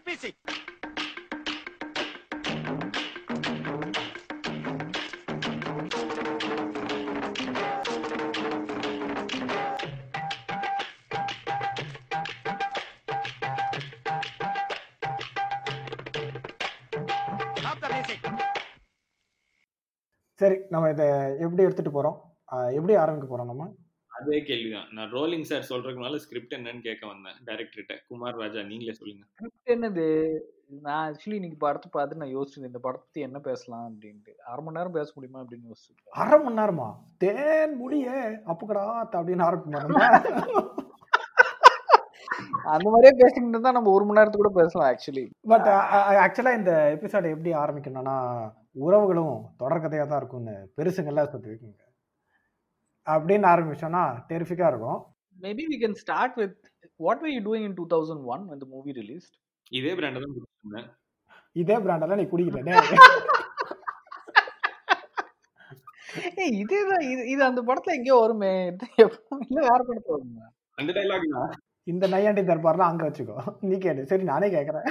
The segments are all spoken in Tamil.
music. Stop the music. சரி நம்ம இதை எப்படி எடுத்துட்டு போறோம் ஆஹ் எப்படி ஆரம்பிக்க போறோம் நம்ம அதே கேள்விதான் நான் ரோலிங் சார் சொல்றதுக்கு முன்னால ஸ்கிரிப்ட் என்னன்னு கேட்க வந்தேன் டைரக்டர்கிட்ட குமார் ராஜா நீங்களே சொல்லுங்க ஸ்கிரிப்ட் என்னது நான் ஆக்சுவலி இன்னைக்கு படத்தை பார்த்து நான் யோசிச்சேன் இந்த படத்தை பத்தி என்ன பேசலாம் அப்படின்ட்டு அரை மணி நேரம் பேச முடியுமா அப்படின்னு யோசிச்சிருக்கேன் அரை மணி நேரமா தேன் முடியே அப்புக்கடா அப்படின்னு ஆரம்பிக்கணும் அந்த மாதிரியே பேசிக்கிட்டு இருந்தா நம்ம ஒரு மணி நேரத்துக்கு கூட பேசலாம் ஆக்சுவலி பட் ஆக்சுவலா இந்த எபிசோட் எப்படி ஆரம்பிக்கணும்னா உறவுகளும் தொடர்கதையா தான் இருக்கும்னு பெருசுங்கெல்லாம் சொல்லியிருக்கீங்க அப்படின்னு ஆரம்பிச்சோம்னா டெரிஃபிக்கா இருக்கும் maybe we can start with what were you doing in two thousand one இந்த மூவி ரிலீஸ்ட் இதே பிராண்ட் தான் கொடுத்துருந்தேன் இதே பிராண்டெல்லாம் நீ குடிக்கல ஏய் இதேதான் இது இது அந்த படத்துல எங்கேயோ வருமே இது எப்போ இல்ல வேற படத்துல வருமே அந்த டைலாக் தான் இந்த நையாண்டி தர்பார்லாம் அங்க வச்சுக்கோ நீ கேளு சரி நானே கேக்குறேன்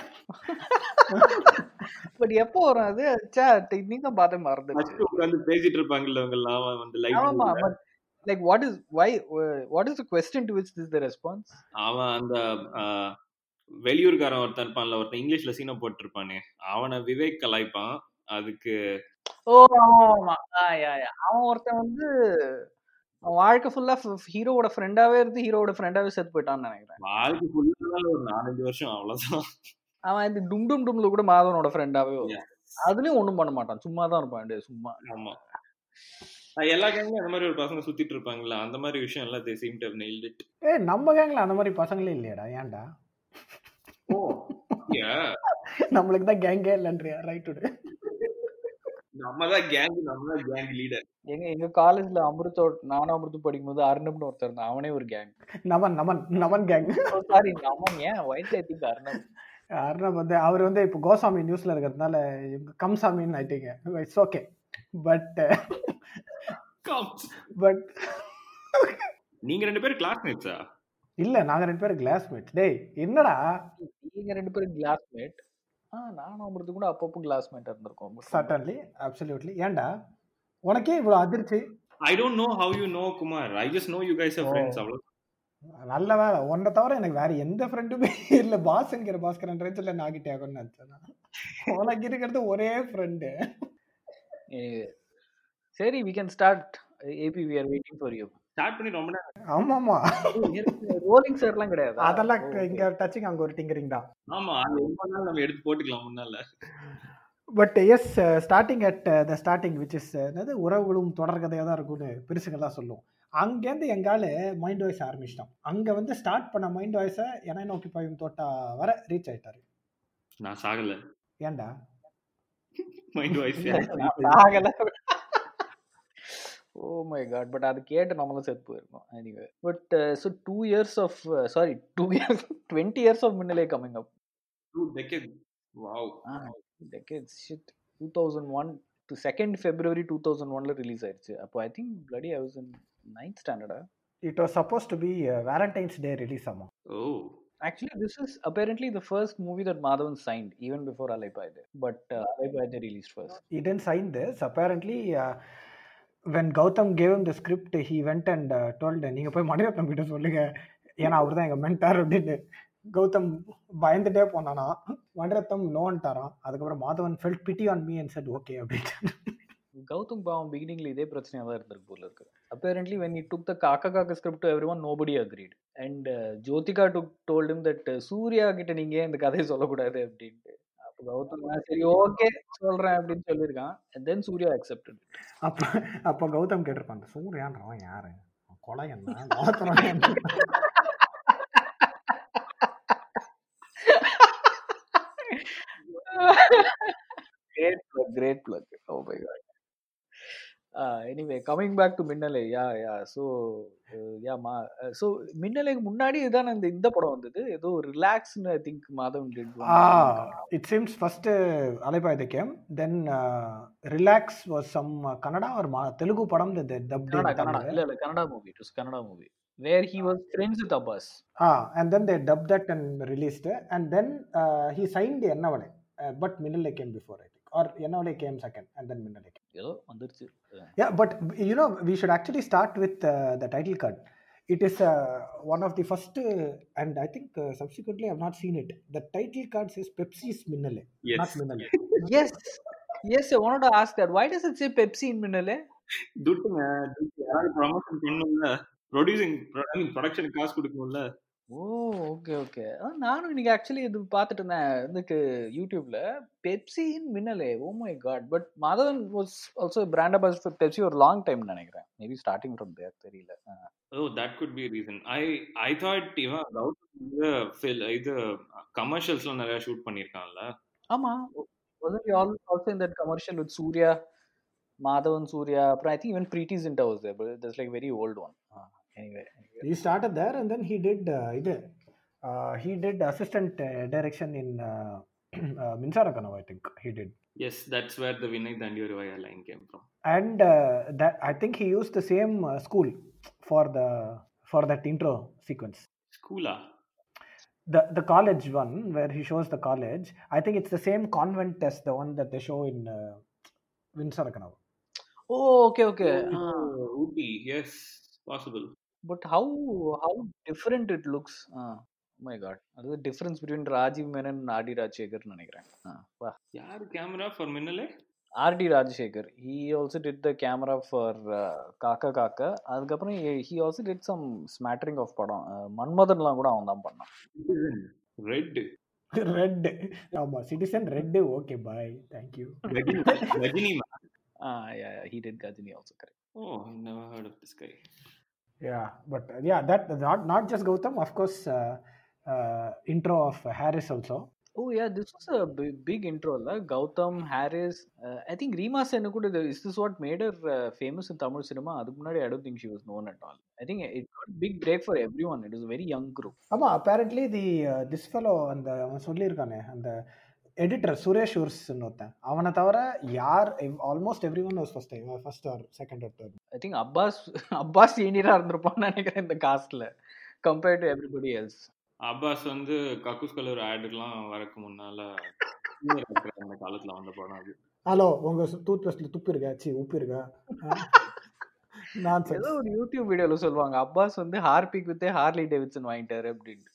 பட் எப்போ வரும் அது சே நீங்க தான் பார்த்தே மறந்துடுச்சு ஃபர்ஸ்ட் உட்கார்ந்து பேசிட்டு இருப்பாங்கல்ல அவங்க எல்லாம் வந்து ஆமா light but like what is why what is the question to which this the response அவன் அந்த ஆஹ், வெளியூர்காரன் ஒருத்தன் இருப்பான்ல ஒருத்தன் இங்கிலீஷ்ல சீனை போட்டிருப்பானே அவனை விவேக் கலாய்ப்பான் அதுக்கு ஓ ஆமா ஆமா ஆ, யா, யா. அவன் ஒருத்தன் வந்து அவன் வாழ்க்கை ஃபுல்லா ஹீரோவோட ஃப்ரெண்டாவே இருந்து ஹீரோவோட ஃப்ரெண்டாவே செத்து போயிட்டான்னு நினைக்கிறேன் வாழ்க்கை ஃபுல்லாக ஒரு நாலஞ்சு வருஷம் அவ்வளவுதான் அவன் இந்த டும் டும் டும்ல கூட மாதவனோட ஃப்ரெண்டாவே வரும் Yeah. அதுலயும் ஒண்ணும் பண்ண மாட்டான் சும்மா தான் இருப்பான் டேய், சும்மா ஆமா அஹ் எல்லா கேங்லயும் அந்த மாதிரி ஒரு பசங்க சுத்திட்டு இருப்பாங்கல்ல அந்த மாதிரி விஷயம் எல்லாம் they seem to nailed it ஏ நம்ம கேங்ல அந்த மாதிரி பசங்களே இல்லையாடா ஏன்டா ஓ நம்மளுக்கு தான் கேங்கே இல்லைன்றியா ரைட் நம்ம தான் கேங் நம்ம தான் கேங் லீடர் எங்க எங்க காலேஜ்ல அமிர்தோட நானும் அமிர்தம் படிக்கும்போது அர்ணப்னு ஒருத்தர் இருந்தான் அவனே ஒரு gang Naman Naman Naman gang sorry அவன் ஏன் ஒயிட் ஐ திங்க் அர்ணப் அர்ணப் வந்து அவர் வந்து இப்போ கோசாமி நியூஸ்ல இருக்கிறதுனால இவங்க கம்சாமின்னு ஆயிட்டீங்க இட்ஸ் ஓகே பட் பட் நீங்க ரெண்டு பேரும் கிளாஸ்மேட்ஸா இல்ல நாங்க ரெண்டு பேரும் கிளாஸ்மேட் டேய் என்னடா நீங்க ரெண்டு பேரும் கிளாஸ்மேட் ஆ நானும் அமிர்தம் கூட அப்பப்போ கிளாஸ்மேட் இருந்திருக்கோம் But சட்டன்லி அப்சல்யூட்லி ஏன்டா உனக்கே இவ்வளவு அதிர்ச்சி I don't know how you know Kumar I just know you guys are Oh. Friends அவ்வளவு நல்ல வேலை உன்னை தவிர எனக்கு வேற எந்த ஃப்ரெண்டுமே இல்ல பாஸ்ங்கிற பாஸ்கரன் ரேஞ்சில் நாகிட்டே ஆகும்னு நினைச்சேன் உனக்கு இருக்கிறது ஒரே ஃப்ரெண்டு anyway. சரி வி கேன் ஸ்டார்ட் ஏபி we are waiting for you start பண்ணி ரொம்ப நேரம் ஆமாமா ரோலிங் சார்லாம் கிடையாது அதெல்லாம் இங்க டச்சிங் அங்க ஒரு டிங்கரிங் தான் ஆமா அது ரொம்ப நாள் நம்ம எடுத்து போட்டுக்கலாம் முன்னால but yes starting at the starting which is என்னது உறவுகளும் தொடர்கதையாக தான் இருக்கும்னு பெருசுங்கெல்லாம் சொல்லும் அங்கேருந்து எங்கால மைண்ட் வாய்ஸ் ஆரம்பிச்சிட்டான் அங்கே வந்து ஸ்டார்ட் பண்ண மைண்ட் வாய்ஸை என நோக்கி பாயும் தோட்டா வர ரீச் ஆயிட்டாரு நான் சாகல ஏன்டா மைண்ட் வாய்ஸ் ஆகல ஓ மை காட் பட் அது கேட்டு நம்மளும் செத்து போயிருக்கோம் anyway but so two years of sorry two years twenty years of Minnale coming up two decade wow decades shit two thousand one to second February two thousand ஒன்ல ரிலீஸ் ஆயிடுச்சு அப்போ I think bloody I was in ninth ஸ்டாண்டர்டா it was suppose to be Valentine's day release ஆமாம் oh Actually, this is apparently the first movie that Madhavan signed, even before Alai Paide. But uh, Alai Paide released first. he didn't sign this apparently uh, when Gautam gave him the script he went and uh, told நீங்க போய் மணிரத்னம் கிட்ட சொல்லுங்க ஏன்னா அவர் தான் எங்க மென்டார் அப்படின்னு கௌதம் பயந்துட்டே போனானா மணிரத்னம் நோன்ட்டாராம் அதுக்கப்புறம் Madhavan felt pity on me and said okay அப்படின்னு Gautam Baum beginning இதே பிரச்சனையா தான் இருந்திருக்கு போல இருக்கு apparently when he took the Kaka Kaka script to everyone nobody agreed and uh, Jyotika took told him that uh, Surya கிட்ட நீங்க ஏன் இந்த கதையை சொல்லக்கூடாது அப்படின்ட்டு அப்போ கௌதம் "ஆ, சரி ஓகே சொல்றேன் அப்படின்னு சொல்லியிருக்கான் and then Surya accepted it. அப்போ அப்போ கௌதம் கேட்டிருப்பான் "இந்த சூர்யான்றவன் யாரு கொலை என்ன கோத்திரம் என்ன?" great plug great plug oh my god anyway coming back to Minnale yeah yeah so yeah மா ஸோ மின்னலேக்கு முன்னாடி இதுதான் இந்த இந்த படம் வந்தது ஏதோ ரிலாக்ஸ்னு I think Madhavan did one. Ah, it seems first uh, Alibai they came, then uh, Relax was some uh, Kannada or Ma- Telugu padam that they dubbed in Kannada Kannada Tamil. இல்ல இல்ல Kannada movie it was Kannada movie where he was friends with Abbas Ah, and then they dubbed that and released it, and then uh, he signed Ennavale, uh, but Minnale came before, I think, or Ennavale came second, and then Minnale came. ஏதோ வந்துருச்சு Yeah, but you know, we should actually start with uh, the title card. It is uh, one of the first, uh, and I think uh, subsequently I've not seen it. The title card says Pepsi's Minnale, not yes Minnale. Yes yes I wanted to ask that why does it say Pepsi in Minnale துட்டுங்க துட்டு யாராவது ப்ரமோஷன் பண்ணணும்ல ப்ரொடியூசிங் ஐ மீன் ப்ரொடக்ஷனுக்கு காசு கொடுக்கணும்ல ஓ ஓகே ஓகே நானும் இன்னைக்கு ஆக்சுவலி இது பார்த்துட்டு இருந்தேன் இதுக்கு யூடியூப்ல Pepsi in Minnale oh my god but Madhavan was also brand அபாஸ் பெப்சி ஒரு லாங் டைம் நினைக்கிறேன் மேபி ஸ்டார்டிங் ஃப்ரம் தேர் தெரியல oh that could be reason I I thought இவன் கௌதம் வந்து ஃபில் இது கமர்ஷியல்ஸ்லாம் நிறைய ஷூட் பண்ணியிருக்கான்ல ஆமா wasn't he all also in that commercial with Surya Madhavan Surya அப்புறம் I think even Preeti Zinta was there but that's like very old one uh, anyway, anyway. he started there and then he did uh, இது, uh, he did assistant uh, direction in uh, uh, Minsara Kanavu, I think he did yes that's where the Vinay தண்டியூர் via line came from and uh, that I think he used the same uh, school for the for that intro sequence ஸ்கூலா the the college one where he shows the college I think it's the same convent as the one that they show in uh, Minsara Kanavu oh okay okay uh, Ooty yes possible but how how different it looks uh, oh my god அது difference between Rajiv Menon RD Rajasekar நினைக்கிறேன் uh, வா யார் camera for Minnale RD Rajasekar he also did the camera for Kaakha Kaakha அதுக்கப்புறம் he also did some smattering of படம் uh, மன்மதன்லாம் கூட அவன் தான் பண்ணான் ரெட் red ஆமா citizen red okay bye thank you Rajini uh, yeah, yeah, he did Gajini also correct oh never heard of this guy yeah but uh, yeah that not not just Gautam of course uh, uh, intro of Harris also Oh yeah, this was a big, big intro, la. Gautam, Harris. Uh, I think Reema Sen could. Is this what made her uh, famous in Tamil cinema? அதுக்கு முன்னாடி I don't think she was known at all. I think it got big break for everyone. It was a very young group. ஆமா apparently the uh, this fellow அந்த அவன் சொல்லியிருக்கானே அந்த எடிட்டர் சுரேஷ் உர்ஸ்னு ஒருத்தன் அவனை தவிர யார் almost every one was first first or second or third I think Abbas Abbas சீனியரா இருந்திருப்பான்னு நினைக்கிறேன் இந்த காஸ்ட்ல compared to everybody else Abbas வந்து கக்கூஸ் கலர் ஆடுலாம் வரக்கு முன்னால senior actor அந்த காலத்துல வந்த படம் அது ஹலோ உங்க டூத் பேஸ்ட்ல துப்பு இருக்கா சி உப்பு இருக்கா நான் ஏதோ ஒரு யூடியூப் வீடியோல சொல்லுவாங்க அப்பாஸ் வந்து ஹார்பிக் வித்தே ஹார்லி டேவிட்சன் வாங்கிட்டாரு அப்படின்ட்டு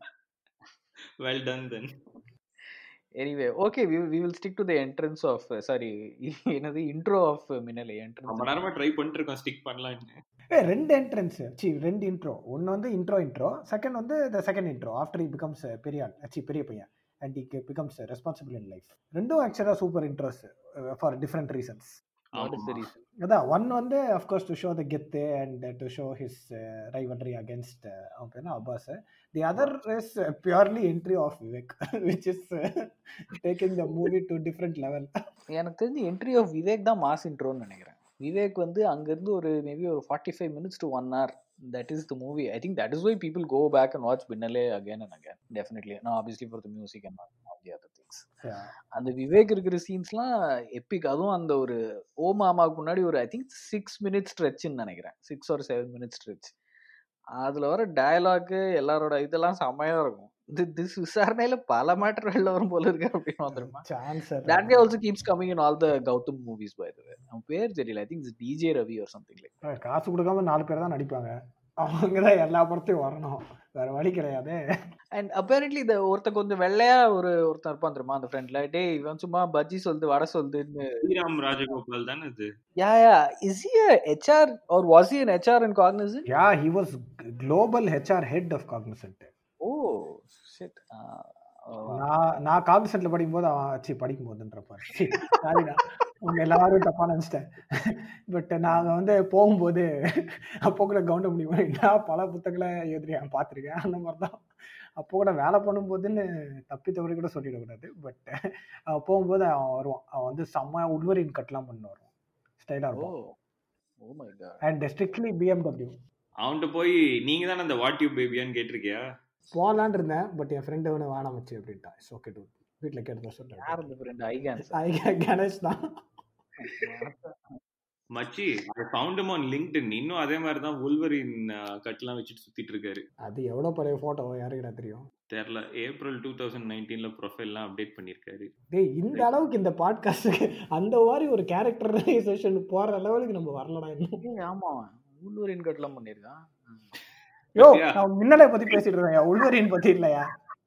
well done then anyway okay we we will stick to the entrance of sorry என்னது இன்ட்ரோ ஆஃப் மின்னலே ரொம்ப என்ட்ரன்ஸ் நேரமா ட்ரை பண்ணிட்டு இருக்கோம் ஸ்டிக் பண்ணலாம்னு ஏ ரெண்டு என்ட்ரன்ஸ் சி ரெண்டு இன்ட்ரோ ஒன்று வந்து இன்ட்ரோ இன்ட்ரோ செகண்ட் வந்து the second intro after he becomes பெரிய ஆள் சி பெரிய பையன் and he becomes responsible in life ரெண்டும் ஆக்சுவலாக super intros for different reasons what is the reason அதான் ஒன் வந்து அஃப்கோர்ஸ் டு ஷோ த கெத்து and to show his rivalry against அவன் பேர் Abbas the other is purely entry of Vivek which is taking the movie to different level எனக்கு தெரிஞ்சு என்ட்ரி ஆஃப் விவேக் தான் மாஸ் இன்ட்ரோன்னு நினைக்கிறேன் விவேக் வந்து அங்கேருந்து ஒரு மேபி ஒரு forty five minutes to one hour that is the movie I think that is why people go back and watch Minnale again and again definitely நான் obviously for the music and all the other things அந்த விவேக் இருக்கிற சீன்ஸ்லாம் எப்பிக் அதுவும் அந்த ஒரு ஓ மாமாவுக்கு முன்னாடி ஒரு ஐ திங்க் சிக்ஸ் மினிட்ஸ் ஸ்ட்ரெச்சுன்னு நினைக்கிறேன் சிக்ஸ் ஒரு செவன் மினிட்ஸ் ஸ்ட்ரெச் அதில் வர டயலாக்கு எல்லாரோட இதெல்லாம் செம்மையாக இருக்கும் இது திஸ் விசாரணையில் பல மேட்டர் வெளில வரும் போல இருக்கு அப்படின்னு வந்துருமா chance That guy also keeps coming in all the Gautam movies, by the way. அவன் பேர் தெரியல I think DJ Ravi or something like காசு கொடுக்காம நாலு பேர் தான் நடிப்பாங்க அவங்க தான் எல்லா படத்தையும் வரணும் வேற வழி கிடையாது அண்ட் அப்பேரண்ட்லி இந்த ஒருத்தன் கொஞ்சம் வெள்ளையா ஒரு ஒருத்தன் இருப்பான் தெரியுமா அந்த ஃப்ரெண்ட்ல டேய் இவன் சும்மா பஜ்ஜி சொல்லுது வடை சொல்லுதுன்னு ஸ்ரீராம் ராஜகோபால் தானே இது yeah yeah is he HR or was he an HR in Cognizant yeah he was global HR head of Cognizant oh shit நான் நான் காக்னிசன்ட்ல படிக்கும்போது அவன் சி படிக்கும் போதுன்றப்ப சாரிடா உங்க எல்லாரும் தப்பா நினைச்சிட்டேன் பட் நாங்க வந்து போகும்போது அப்போ கூட கவுண்ட முடியுமா நான் பல புத்தகங்களை எழுதிருக்கேன் பார்த்துருக்கேன் அந்த மாதிரி தான் அப்போ கூட வேலை பண்ணும்போதுன்னு தப்பி தவறி கூட சொல்லிடக்கூடாது பட் போகும்போது அவன் வருவான் அவன் வந்து செம்ம உள்வரின் கட்லாம் பண்ண வருவான் ஸ்டைலாக ஓ இருப்பான் oh my god and strictly BMW அவன்கிட்ட போய் நீங்க தானே அந்த வாட் யூ பேபியான்னு கேட்டிருக்கியா போகலான்னு இருந்தேன் பட் என் ஃப்ரெண்டு ஒன்று வேணாம் வச்சு அப்படின்ட்டான் இட்ஸ் ஓகே டூ வீட்டில் கேட்டு யார் சொல்கிறேன் இந்த ஃப்ரெண்ட் ஐகான்ஸ் கணேஷ் தான் மச்சி I found him on LinkedIn இன்னும் அதே மாதிரி தான் உல்வரின் கட்லாம் வச்சுட்டு சுத்திட்டு இருக்காரு அது எவ்வளோ பழைய ஃபோட்டோ யாருக்கிட்ட தெரியும் தெரியல ஏப்ரல் டூ தௌசண்ட் நைன்டீன்ல ப்ரொஃபைல்லாம் அப்டேட் பண்ணிருக்காரு டேய் இந்த அளவுக்கு இந்த பாட்காஸ்ட்டுக்கு அந்த மாதிரி ஒரு கேரக்டரைசேஷன் போகிற லெவலுக்கு நம்ம வரலடா இன்னும் ஏய், ஆமா ஊல்வரின் கட்லாம் பண்ணிருக்கான் யோ பத்தியா? நான் மின்னலை பற்றி பேசிட்டு இருக்கேன் உள்வரின் பற்றி இல்லையா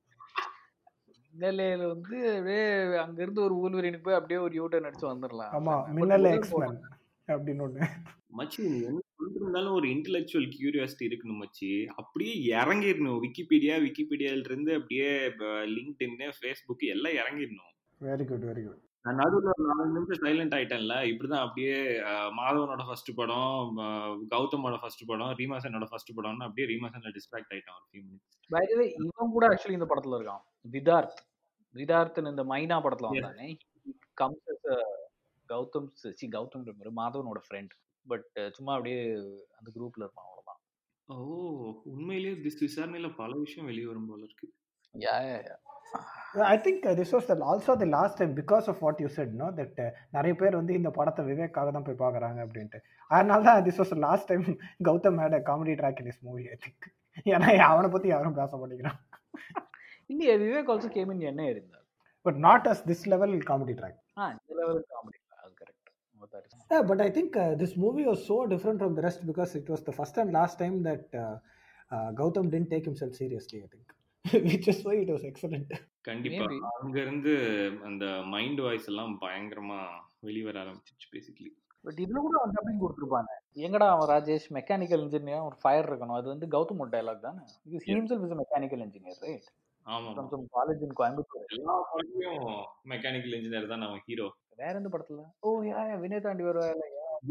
மின்னலையில வந்து அப்படியே அங்க இருந்து ஒரு ஊல்வரினுக்கு போய் அப்படியே ஒரு யூட்டர்ன் அடிச்சு வந்துடலாம் ஆமாம் But மின்னல் முதல் எக்ஸ்மேன் அப்படின்னு ஒன்று மச்சி நீ என்ன சொல்லிருந்தாலும் ஒரு இன்டெலெக்சுவல் கியூரியாசிட்டி இருக்கணும் மச்சி அப்படியே இறங்கிடணும் விக்கிபீடியா விக்கிபீடியால இருந்து அப்படியே லிங்க்டின் ஃபேஸ்புக் எல்லாம் இறங்கிடணும் வெரி குட் வெரி குட் நான் நடுவில் ஒரு நாலு நிமிஷம் சைலண்ட் ஆயிட்டேன்ல இப்படிதான் அப்படியே அஹ், மாதவனோட ஃபர்ஸ்ட் படம் அஹ், கௌதமோட ஃபர்ஸ்ட் படம் ரீமாசனோட ஃபர்ஸ்ட் படம்னு அப்படியே ரீமாசன்ல டிஸ்ட்ராக்ட் ஆயிட்டான் ஒரு few minutes By the way, இவன் கூட ஆக்சுவலி இந்த படத்துல இருக்கான் விதார்த் விதார்த்னு இந்த மைனா படத்துல Yes. வந்தானே கம்ஸ் கௌதம் சி கௌதம் ஒரு மாதவனோட ஃப்ரெண்ட் பட் சும்மா அப்படியே அந்த குரூப்ல இருப்பான் அவ்வளவுதான் ஓ உண்மையிலேயே திஸ் விசாரணையில பல விஷயம் வெளியே வரும் போல இருக்கு yeah yeah yeah I think this was the also the last time because of what you said no that நிறைய பேர் வந்து இந்த படத்தை விவேக்காக தான் போய் பார்க்குறாங்க அப்படின்ட்டு அதனால தான் this was last time Gautham had comedy track in is movie I think ஏன்னா அவனை பற்றி யாரும் பேச மாட்டேங்கிறான் இல்லையே விவேக் ஆல்சோ கேம் இன் என்ன இருந்தார் but not as this level comedy track ஆ இந்த லெவலுக்கு காமெடி அது correct Yeah, but I think uh, this movie was so different from the rest because it was the first and last time that uh, uh, Gautam didn't take himself seriously, I think. Which is why it was excellent. கண்டிப்பா Maybe. அங்க இருந்து அந்த மைண்ட் வாய்ஸ் எல்லாம் பயங்கரமா வெளிவர ஆரம்பிச்சிச்சு பேசிக்கலி பட் இதுல கூட அவன் டப்பிங் கொடுத்துருப்பாங்க எங்கடா அவன் ராஜேஷ் மெக்கானிக்கல் இன்ஜினியர் ஒரு ஃபயர் இருக்கணும் அது வந்து கௌதமோட டைலாக் தானே because he himself is mechanical engineer right ஆமா from some college in Coimbatore எல்லா படத்துலயும் மெக்கானிக்கல் இன்ஜினியர் தான் அவன் ஹீரோ வேற எந்த படத்துல ஓ யா யா வினய் தாண்டி வருவாங்க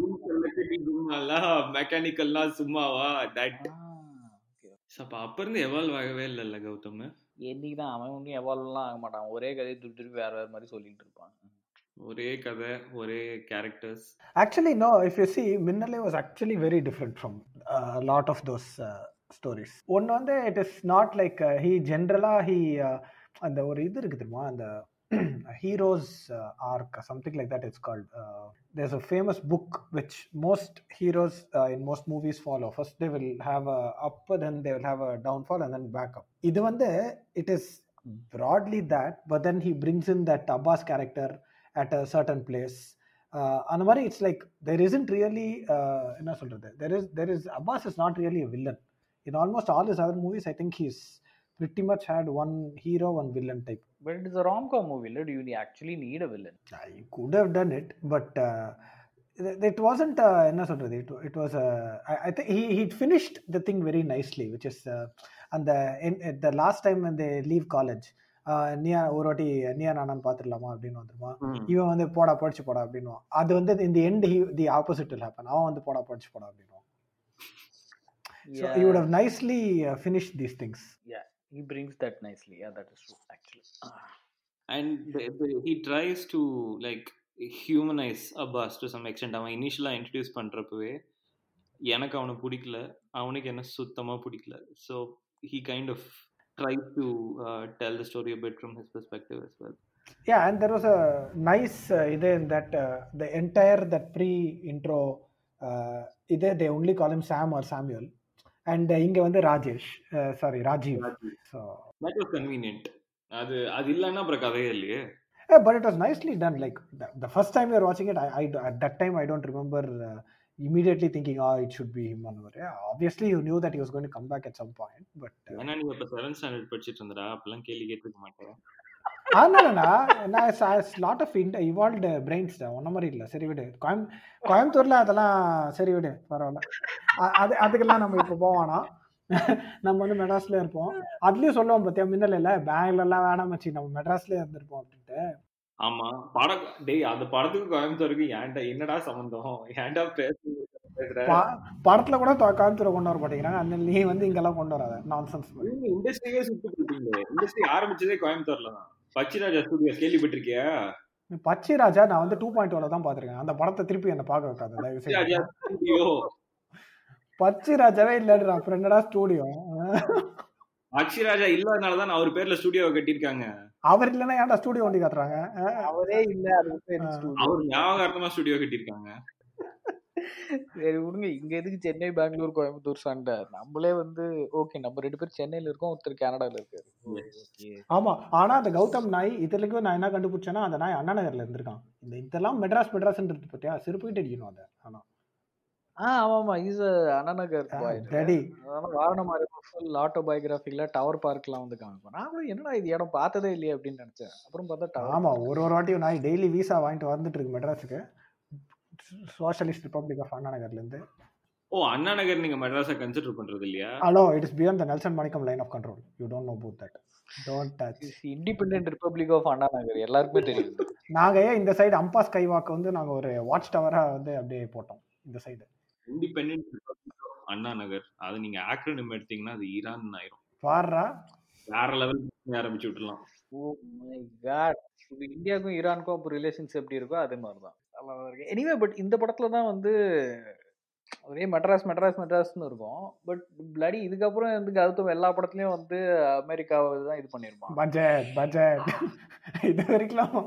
மெக்கானிக்கல்னா சும்மாவா தட் அப்ப அப்ப இருந்து எவால்வ் ஆகவே இல்லைல்ல கௌதம் என்னைக்கு தான் அவன் ஒன்றும் எவால்வ்லாம் ஆக மாட்டான் ஒரே கதையை திருப்பி திருப்பி வேற வேற மாதிரி சொல்லிட்டு இருப்பான் ஒரே கதை ஒரே characters Actually, no, if you see, Minnale was actually very different from uh, a lot of those uh, stories. ஒன்று வந்து it is not like uh, he ஜென்ரலாக he uh, அந்த ஒரு இது இருக்கு தெரியுமா அந்த heroes arc something like that it's called there's a famous book which most heroes in most movies follow first they will have a up then they will have a downfall and then back up இது வந்து it is broadly that but then he brings in that abbas character at a certain place uh, அந்த மாதிரி it's like there isn't really uh, என்ன சொல்றது there is there is abbas is not really a villain in almost all his other movies i think he's pretty much had one hero one villain type but it is romcom movie இல்லை do you actually need a villain i could have done it but uh, it- it wasn't uh, என்ன சொல்றது it, it was uh, I, I think he he finished the thing very nicely which is uh, அந்த in- at the last time when they leave college uh, நீயா ஒரு வாட்டி நீயா நானான்னு பார்த்துடலாமா அப்படின்னு வந்துருமா இவன் வந்து போடா படிச்சு போடா அப்படின்னுவான் அது வந்து இந்த and the opposite will happen அவன் வந்து போடா படிச்சு போடா அப்படின்னுவான் so you would have nicely uh, finished these things he brings that nicely yeah that is true actually and he tries to like humanise Abbas to some extent அவன் இனிஷியலாக இன்ட்ரடியூஸ் பண்ணுறப்பவே எனக்கு அவனை பிடிக்கல அவனுக்கு என்ன சுத்தமாக பிடிக்கல so he kind of try to tell the story bit from his perspective as well yeah and there was a nice uh, இதே in that uh, the entire that pre intro uh, இதே they only call him sam or samuel and uh, இங்க வந்து Rajesh sorry Rajeev so that was convenient அது அது இல்லைன்னா அப்புறம் கதையே இல்லையே Yeah, but it was nicely done. Like the, the first time you were watching it, I, I at that time I don't remember uh, immediately thinking, oh, it should be him. or whatever. Yeah, obviously you knew that he was going to come back at some point, but uh, ஏன்னா நீ இப்போ செவன்த் ஸ்டாண்டர்ட் படிச்சிட்டு இருந்தடா அப்பெல்லாம் கேள்வி கேட்டிருக்க மாட்டேன் ஆனாலண்ணா நான் லாட் ஆஃப் இவால்வ்டு பிரெயின்ஸ் தான் ஒன்ன மாதிரி இல்லை சரி விடு கோயம் கோயம்புத்தூர்ல அதெல்லாம் சரி விடு பரவாயில்ல அ- அது அதுக்கெல்லாம் நம்ம இப்போ போவானா நம்ம வந்து மெட்ராஸ்ல இருப்போம் அதுலயும் சொல்லுவோம் பார்த்தியா மின்னல் இல்லை பேங்க்ல எல்லாம் வேணாம் மச்சி நம்ம மெட்ராஸ்லயே இருந்திருப்போம் அப்படின்ட்டு ஆமா படம் டேய் அந்த படத்துக்கு கோயம்புத்தூருக்கு ஏன்டா என்னடா சம்பந்தம் ஏன்டா பேச பேசுற ப- படத்துல கூட தொ- கோயம்புத்தூரை கொண்டு வர மாட்டேங்கிறாங்க அந்த நீ வந்து இங்கெல்லாம் கொண்டு வராத நான்சென்ஸ் மாதிரி நீங்க இண்டஸ்ட்ரியே சுட்டு கொடுத்தீங்க இண்டஸ்ட்ரி ஆரம்பிச்சதே கோயம்புத்தூர்ல தான் பச்சிராஜா ஸ்டுடியோஸ் கேள்விப்பட்டிருக்கியா பச்சி ராஜா நான் வந்து டூ பாயிண்ட் தான் பார்த்துருக்கேன் அந்த படத்தை திருப்பி என்ன பார்க்க வைக்காது தயவு செய்து. ராஜா ஸ்டுடியோ பச்சி ராஜாவே இல்லைன்ற அப்புறம் என்னடா ஸ்டூடியோ அக்ஷிராஜா இல்லாதனாலதான் அவர் பேர்ல ஸ்டுடியோவை கட்டியிருக்காங்க அவர் இல்லைன்னா ஏன்டா ஸ்டூடியோ வண்டி காட்டுறாங்க அஹ், அவரே இல்ல அது பேர் ஆ. studio. அவர் ஞாபகார்த்தமா ஸ்டுடியோ கட்டியிருக்காங்க சரி விடுங்க இங்க எதுக்கு சென்னை பெங்களூர் கோயம்புத்தூர் சண்டை நம்மளே வந்து ஓகே நம்ம ரெண்டு பேரும் சென்னையில இருக்கோம் ஒருத்தர் கனடால இருக்காரு ஓகே ஆமா ஆனா அந்த கௌதம் நாய் இதுலக்கும் நான் என்ன கண்டுபிடிச்சேன்னா அந்த நாய் அண்ணா நகர்ல இருந்திருக்கான் இந்த இதெல்லாம் மெட்ராஸ் மெட்ராஸ்ன்றது பத்தியா சிறுப்பிட்டு அடிக்கணும் அதை ஆனா ஆ ஆமா ஆமா இஸ் அண்ணாநகர் பாய் ரெடி அதனால வாரணமாரி ஃபுல் ஆட்டோபயோகிராஃபில டவர் பார்க்லாம் வந்து காமிப்போம் நான் கூட என்னடா இது இடம் பார்த்ததே இல்லையே அப்படின்னு நினைச்சேன் அப்புறம் பார்த்தா டவர் ஆமா ஒரு ஒரு வாட்டியும் நாய் டெய்லி விசா வாங்கிட்டு வந்துட்டு இருக்கு மெட்ராஸுக்கு சோஷலிஸ்ட் ரிப்பப்ளிக் ஆஃப் அண்ணா நகர்ல இருந்து ஓ அண்ணா நகர் நீங்க மெட்ராஸா கன்சிடர் பண்றது இல்லையா hello it is beyond the Nelson Manickam line of control you don't know about that don't touch independent republic of Anna Nagar எல்லாருக்குமே தெரியும் நாங்க ஏன் இந்த சைடு அம்பா ஸ்கை வாக்கு வந்து நாங்க ஒரு வாட்ச் டவரா வந்து அப்படியே போட்டோம் இந்த சைடு இண்டிபெண்டன்ட் அண்ணா நகர் அது நீங்க ஆக்ரோனிம் எடுத்தீங்கன்னா அது ஈரான் ஆயிரும் பாடுறா வேற லெவல் ஆரம்பிச்சு விட்டுலாம் ஓ மை காட் இப்போ இந்தியாவுக்கும் ஈரானுக்கும் அப்போ ரிலேஷன்ஸ் எப்படி இருக்கோ அதே மாதிரி தான் எனிவே பட் இந்த படத்துல தான் வந்து ஒரே மெட்ராஸ் மெட்ராஸ் மெட்ராஸ்னு இருக்கும் பட் பிளடி இதுக்கப்புறம் வந்து கௌதம் எல்லா படத்துலயும் வந்து அமெரிக்காவை தான் இது பண்ணிருப்பான் பட்ஜெட் பட்ஜெட் இது வரைக்கும்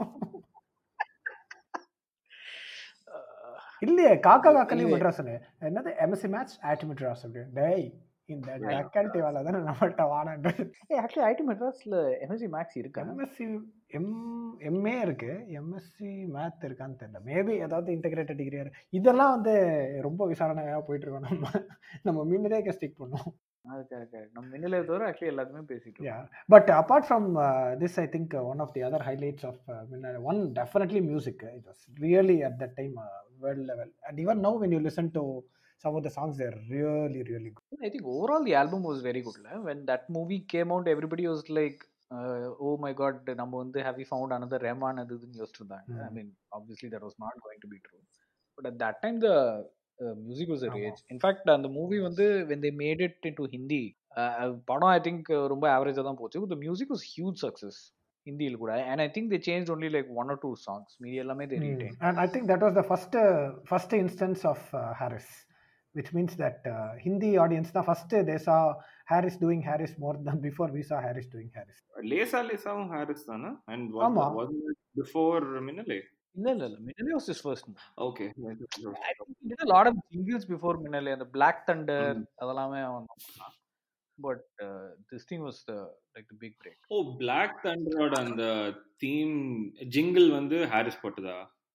இல்லையே காக்கா காக்கலையும் Anyway. மெட்ராஸ்னு என்னது எம்எஸ்சி மேட்ச் ஆட் மெட்ராஸ் அப்படி டேய் இந்த டக்கன்டி வேலை தானே நம்மகிட்ட வாடான்றது ஆக்சுவலி ஐடி மெட்ராஸ்ல எம்எஸ்சி மேக்ஸ் இருக்கா எம்எஸ்சி எம் எம்ஏ இருக்கு எம்எஸ்சி மேத் இருக்கான்னு தெரியல மேபி ஏதாவது இன்டகிரேட்டட் டிகிரி இதெல்லாம் வந்து ரொம்ப விசாரணையாக போயிட்டு இருக்கோம் நம்ம நம்ம முன்னரே ஸ்டிக் பண்ணோம் அது correct, correct. நம்ம மின்னலே தவிர ஆக்சுவலி எல்லாத்துமே பேசிட்டு இருக்கோம். Yeah, but apart from uh, this, I think uh, one of the other highlights of uh, Minna- one definitely music. uh, It was really at that time uh, world level, and even now when you listen to some of the songs, they're really, really good. I think overall the album was very good. la. When that movie came out, everybody was like, uh, "Oh my God, நம்ம வந்து have we found another Rahman?" அது இதுன்னு யோசிச்சிட்டு இருந்தாங்க. I Mm. mean, obviously that was not going to be true. But at that time, the uh, music was a ஆமா. rage. In fact, அந்த மூவி வந்து when they made it into Hindi, uh, படம் I think uh, ரொம்ப ஆவரேஜாக தான் போச்சு. But the music was huge success. ஹிந்தியில் கூட and I think they changed only like one or two songs. மீதி எல்லாமே they Mm. retained. And I think that was the first uh, first instance of uh, Harris, which means that uh, Hindi audience, the first uh, they saw Harris doing Harris more than before we saw Harris doing Harris. லேசா லேசாவும் ஹாரிஸ் தானே அண்ட் ஆமா. பிஃபோர் மின்னலே இல்ல இல்ல இல்ல Minnale was his first movie. Okay I think he did a lot of jingles before Minale and the Black Thunder Mm. அதெல்லாமே அவன் தான் பண்ணான். But uh, this thing was the like the big break. Oh black தண்டரோட அந்த தீம் ஜிங்கிள் வந்து ஹாரிஸ் போட்டதா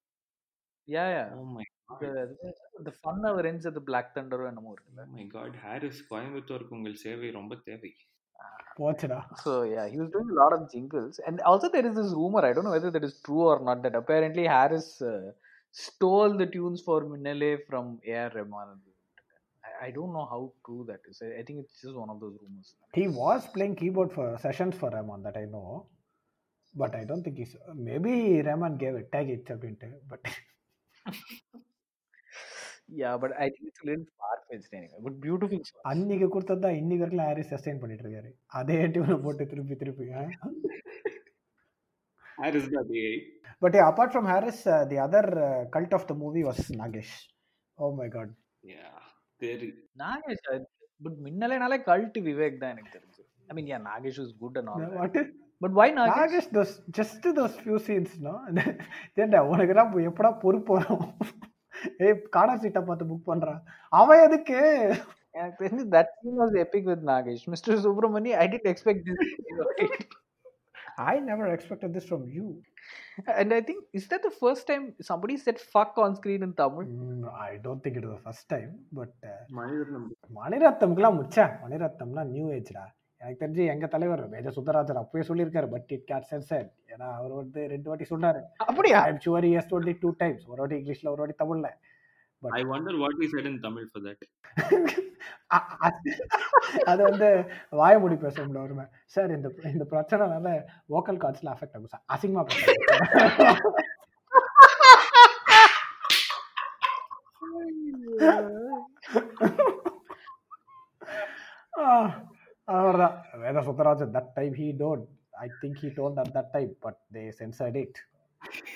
Yeah, yeah. Oh my The, the fun never ends at the Black Thunder or என்னமோ இருக்குல்ல. மை காட் ஹாரிஸ் கோயம்புத்தூருக்கு உங்கள் சேவை ரொம்ப தேவை போச்சுடா So yeah, he was doing a lot of jingles. And also there is this rumor, I don't know whether that is true or not, that apparently Harris uh, stole the tunes for Minale from A.R. Rahman. I, I don't know how true that is. I, I think it's just one of those rumors. He was playing keyboard for sessions for Rahman that I know, but I don't think he's maybe Rahman gave it tag it அப்படின்ட்டு but Yeah, but I think it's a little far-fetched anyway. But beautiful song. அன்னைக்கு கொடுத்தது தான் இன்னி வரைக்கும் ஹாரிஸ் சஸ்டைன் பண்ணிட்டு இருக்காரு அதே டியூனை போட்டு திருப்பி திருப்பி ஹாரிஸ் தான் AI but apart from Harris the other cult of the movie was Nagesh oh my god yeah தெரி நாகேஷ் பட் மின்னலேனாலே கல்ட் விவேக் தான் எனக்கு தெரிஞ்சு I mean yeah Nagesh is good and all what but why Nagesh Nagesh those just those few scenes no ஏன்டா உனக்குலாம் இப்போ எப்படா பொறுப்பு வரும் ஏய் காடா சீட்டை பார்த்து புக் பண்றான் அவன் எதுக்கு எனக்கு தெரிஞ்சு that scene was epic with Nagesh mister Subramani I did expect this I never expected this from you and I think is that the first time somebody said fuck on screen in Tamil? I don't think it was first time but மனிதன் மணிரத்னம்க்குலாம் முச்சா மணிரத்னம்லாம் நியூ ஏஜ்டா எனக்கு தெரிஞ்சு எங்க தலைவர் மேஜ சுந்தரராஜன் அப்பவே சொல்லியிருக்காரு பட் இட் கேட் சென்சர் ஏன்னா அவர் வந்து ரெண்டு வாட்டி சொன்னாரு அப்படியா I am sure as only two times ஒரு வாட்டி இங்கிலீஷ்ல ஒரு வாட்டி தமிழ்ல I wonder what is said in Tamil for that அ- அ- அது வந்து வாய மூடி பேச முடியல ஒருமே சார் இந்த இந்த பிரச்சனைனால வோக்கல் கார்ட்ஸ்ல அஃபெக்ட் ஆகும் சார் அசிங்கமா பேசுறாங்க அவர்தான் Vedha Sutharajan that time he don't I think he don't at that time but they censored it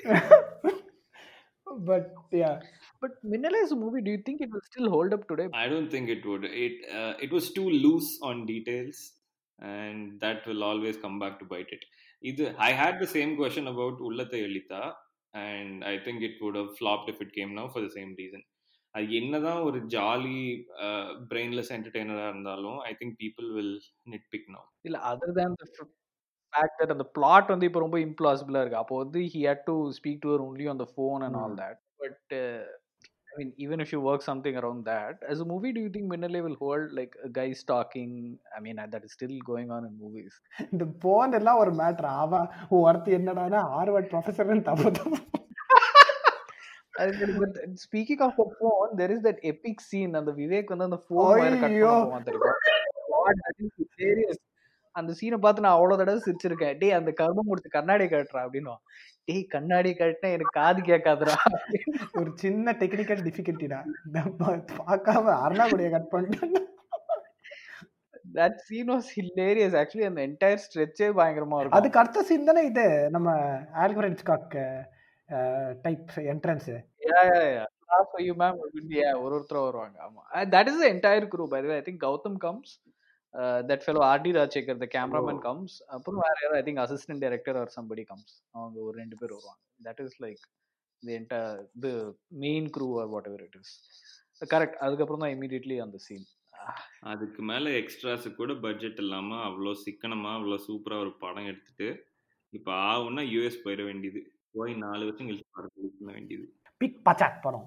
but yeah But Minale as a movie, do you think it will still hold up today? I don't think it would. It uh, it was too loose on details, and that will always come back to bite it. Either I had the same question about Ullata Elita, and I think it would have flopped if it came now for the same reason. அது என்னதான் ஒரு ஜாலி பிரெயின்லெஸ் என்டர்டெய்னராக இருந்தாலும் I think people will nit pick no இல்ல other than the fact that அந்த பிளாட் வந்து இப்போ ரொம்ப இம்ப்ளாசிபிளா இருக்கு அப்போ வந்து he had to speak to her only on the phone and all that but I mean even if you work something around that as a movie do you think Minnale will hold like a guy stalking i mean that is still going on in movies இந்த போன் எல்லாம் ஒரு மேட்ரு அவன் ஒருத்தி என்னடானா ஹார்வர்ட் ப்ரொஃபஸர்னு தப்பு தப்பு அது சரி, but speaking of the phone there is that epic scene அந்த விவேக் வந்து அந்த phone wire cut ஐயோ. பண்ண போவான் தெரியுமா God, that is hilarious. அந்த சீனை பார்த்து நான் அவ்வளவு தடவை சிரிச்சிருக்கேன் டேய் அந்த கர்மம் முடிச்சு கண்ணாடி கட்டுறா அப்படின்னு டேய் கண்ணாடி கட்டினா எனக்கு காது கேட்காதுடா ஒரு சின்ன டெக்னிக்கல் டிஃபிகல்ட்டிடா பார்க்காம அருணாகுடியை கட் பண்ணிட்டு that scene was hilarious actually அந்த என்டையர் ஸ்ட்ரெச்சே பயங்கரமா இருக்கும் அதுக்கு அடுத்த சீன் தானே இது நம்ம Albert Hitchcock type entrance yeah yeah yeah class for you ma'am yeah ஒரு ஒருத்தர் வருவாங்க ஆமா And that is the entire crew by the way i think gautam comes uh, that fellow RD Rajshekar the cameraman Oh. comes அப்புறம் வேற யாரோ i think assistant director or somebody comes அவங்க ஒரு ரெண்டு பேர் வருவாங்க that is like the entire the main crew or whatever it is correct அதுக்கப்புறம் தான் immediately அந்த scene அதுக்கு மேல எக்ஸ்ட்ராஸு கூட பட்ஜெட் இல்லாம அவ்வளோ சிக்கனமா அவ்வளோ சூப்பரா ஒரு படம் எடுத்துட்டு இப்போ ஆகும்னா யூஎஸ் போயிட வேண்டியது போய் நாலு வருஷம் கழிச்சு படம் பண்ண வேண்டியது பிக் பச்சாக் படம்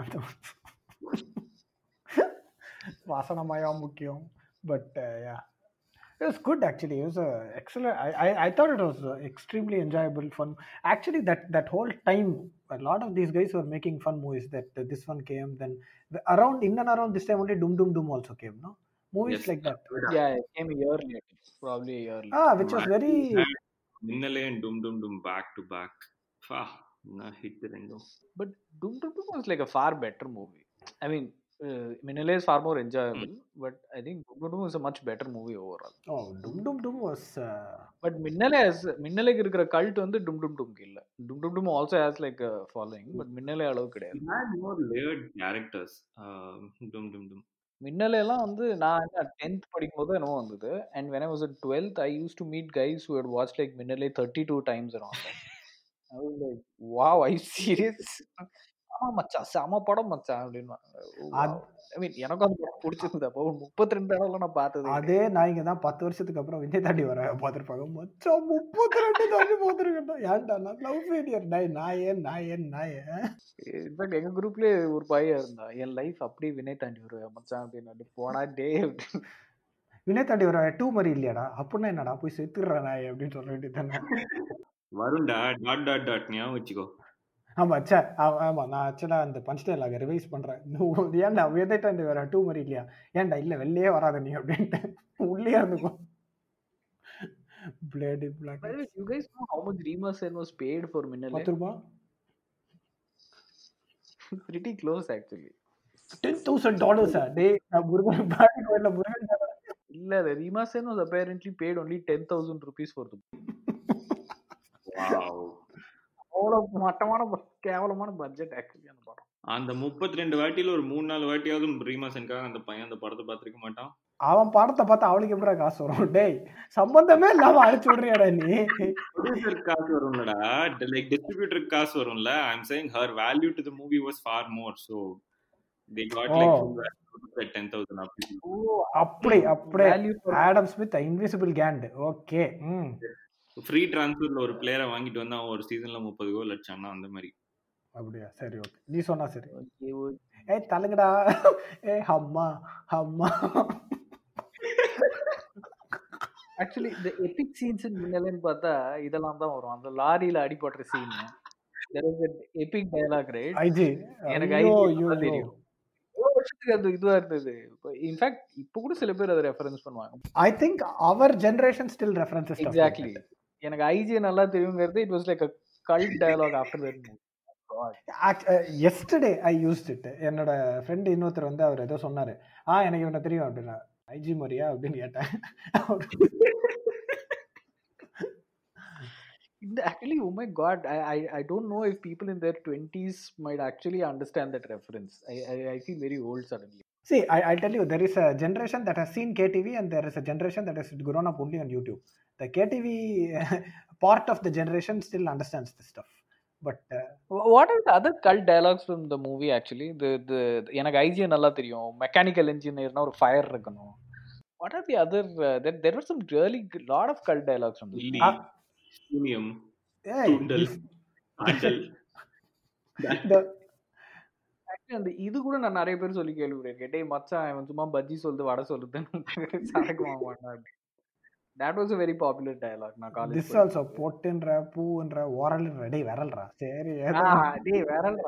வாசனமயா முக்கியம் but yeah it was good actually it was a excellent I, I i thought it was uh, extremely enjoyable fun actually that that whole time a lot of these guys were making fun movies that uh, this one came then the- around in and around this time only dum dum dum also came no movies Yes. like that yeah it came a year later probably a year later ah which was very Minnale டும் டும் டும் பேக் டு பேக் ஃபா நான் ஹிட் ரெண்டும் But Doom Doom Doom was like a far better movie. I mean, uh, Minale is far more enjoyable, but I think Doom Doom Doom is a much better movie overall. oh dum dum dum was uh, But Minale has Minale இருக்கிற cult வந்து Doom Doom Doom இல்ல. Doom Doom Doom also has like a following, but Minale அளவு கிடையாது. It had more layered characters. Um, dum dum dum. மின்னலே எல்லாம் வந்து நான் என்ன டென்த் படிக்கும் போது என்னவோ வந்தது and when I was at twelfth I use to meet guys who had watch like Minnale thirty two times like wow I serious ஆமா மச்சான் செம படம் மச்சான் அப்படின்னு அது- ஐ மீன் எனக்கும் அந்த படம் பிடிச்சிருந்தது அப்போ முப்பத்தி ரெண்டு தடவை நான் பார்த்தது அதே நாய்ங்க தான் பத்து வருஷத்துக்கு அப்புறம் விஜய் தாண்டி வர பார்த்துருப்பாங்க மச்சான் முப்பத்தி ரெண்டு தாண்டி பார்த்துருக்கேன் ஏன்டா நான் லவ் ஃபெயிலியர் நாய் நாயே நாயே நாயே இன்ஃபேக்ட் எங்க குரூப்லயே ஒரு பையன் இருந்தான் என் லைஃப் அப்படியே வினை தாண்டி வருவேன் மச்சான் அப்படின்னு போனா டே வினய் தாண்டி வர டூ மாதிரி இல்லையாடா அப்படின்னா என்னடா போய் செத்துடுற நாய் அப்படின்னு சொல்ல வேண்டியது தானே வருண்டா டாட் டாட் டாட் ஞாபகம் வச்சுக்கோ ஆமா சே ஆமா நான் ஆக்சுவலாக அந்த பஞ்ச் டைலாக ரிவைஸ் பண்றேன் நீ ஏன்டா விஜய் தாண்டி வர டூ மாதிரி இல்லையா ஏன்டா இல்ல வெளியே வராத நீ அப்படின்ட்டு உள்ளே இருந்துக்கோ பிளேடி பிளாக் By the way, you guys know how much Reema Sen was paid for Minnale? பத்து ரூபாய் Pretty close actually. Ten thousand டாலர்ஸா டே நான் முருகன் பாடி கோயில்ல முருகன் தானே. இல்ல the Reema Sen was apparently paid only 10,000 rupees for the Wow. அவ்வளவு மட்டமான ப- கேவலமான பட்ஜெட் ஆக்சுவலி அந்த படம் அந்த முப்பத்தி ரெண்டு வாட்டியில ஒரு மூணு நாலு வாட்டியாவது ரீமாசனுக்காக அந்த பையன் அந்த படத்தை பார்த்திருக்க மாட்டான் அவன் படத்தை பார்த்தா அவளுக்கு எப்படிடா காசு வரும் டேய் சம்பந்தமே இல்லாம அழிச்சு விடுறியாடா நீ ப்ரொடியூசருக்கு காசு வரும்லடா லைக் டிஸ்ட்ரிபியூட்டருக்கு காசு வரும்ல I am saying her value to the movie was far more so they got like ten thousand அப்படி அப்படி அப்படியே Value for- Adam Smith invisible hand okay hmm free ட்ரான்ஸ்ஃபர்ல ஒரு பிளேயரை வாங்கிட்டு வந்து அவன் ஒரு சீசன்ல முப்பது கோல் அடிச்சான்னா அந்த மாதிரி அப்படியா சரி ஓகே நீ சொன்னா சரி Okay, okay. ஏய் தலங்கடா ஏய் அம்மா அம்மா ஆக்சுவலி இந்த எபிக் சீன்ஸ் மின்னலன்னு பார்த்தா இதெல்லாம் தான் வரும் அந்த லாரியில அடிபடுற scene there is an epic dialogue right IG எனக்கு ஐயோ IG ஐயோ நல்லா தெரியும் எவ்வளவு வருஷத்துக்கு அது இதுவா இருந்தது இன்ஃபேக்ட் இப்போ கூட சில பேர் அதை ரெஃபரன்ஸ் பண்ணுவாங்க ஐ திங்க் அவர் ஜெனரேஷன் ஸ்டில் ரெஃபரன்சஸ் எக்ஸாக்ட்லி எனக்கு ஐஜி நல்லா தெரியுங்கிறது it was like a cult dialogue after that yesterday I used it என்னோட ஃப்ரெண்ட் இன்னொருத்தர் வந்து அவர் ஏதோ சொன்னாரு ஆ எனக்கு இவனை தெரியும் அப்படின்னா ஐஜி மரியா அப்படின்னு கேட்டேன் அவரு- இந்த actually oh my god I, I i don't know if people in their 20s might actually understand that reference i i, I feel very old suddenly See, I, I'll tell you, there is a generation that has seen KTV and there is a generation that has grown up only on YouTube. The KTV part of the generation still understands this stuff. But uh, Wh- what are the other cult dialogues from the movie actually the the எனக்கு ஐஜியை நல்லா தெரியும் மெக்கானிக்கல் இன்ஜினியர்னா ஒரு ஃபயர் இருக்கணும் what are the other there there were some really good- lot of cult dialogues from this இல்லி Ah. சூனியம் hey, தூண்டல் if- ஆண்டல் the, Actually, அந்த இது கூட நான் நிறைய பேர் சொல்லி கேள்விப்பட்டிருக்கேன் டேய் மச்சான் இவன் சும்மா பஜ்ஜி சொல்லுது வடை சொல்லுதுன்னு சரக்கு வாங்க மாட்டான் that was a very popular dialogue நான் this காலேஜ் also பொட்டுன்ற பூன்ற ஓரல்ன்ற டேய் விரல்றா சரி ஏதோ டேய் வேறல்றா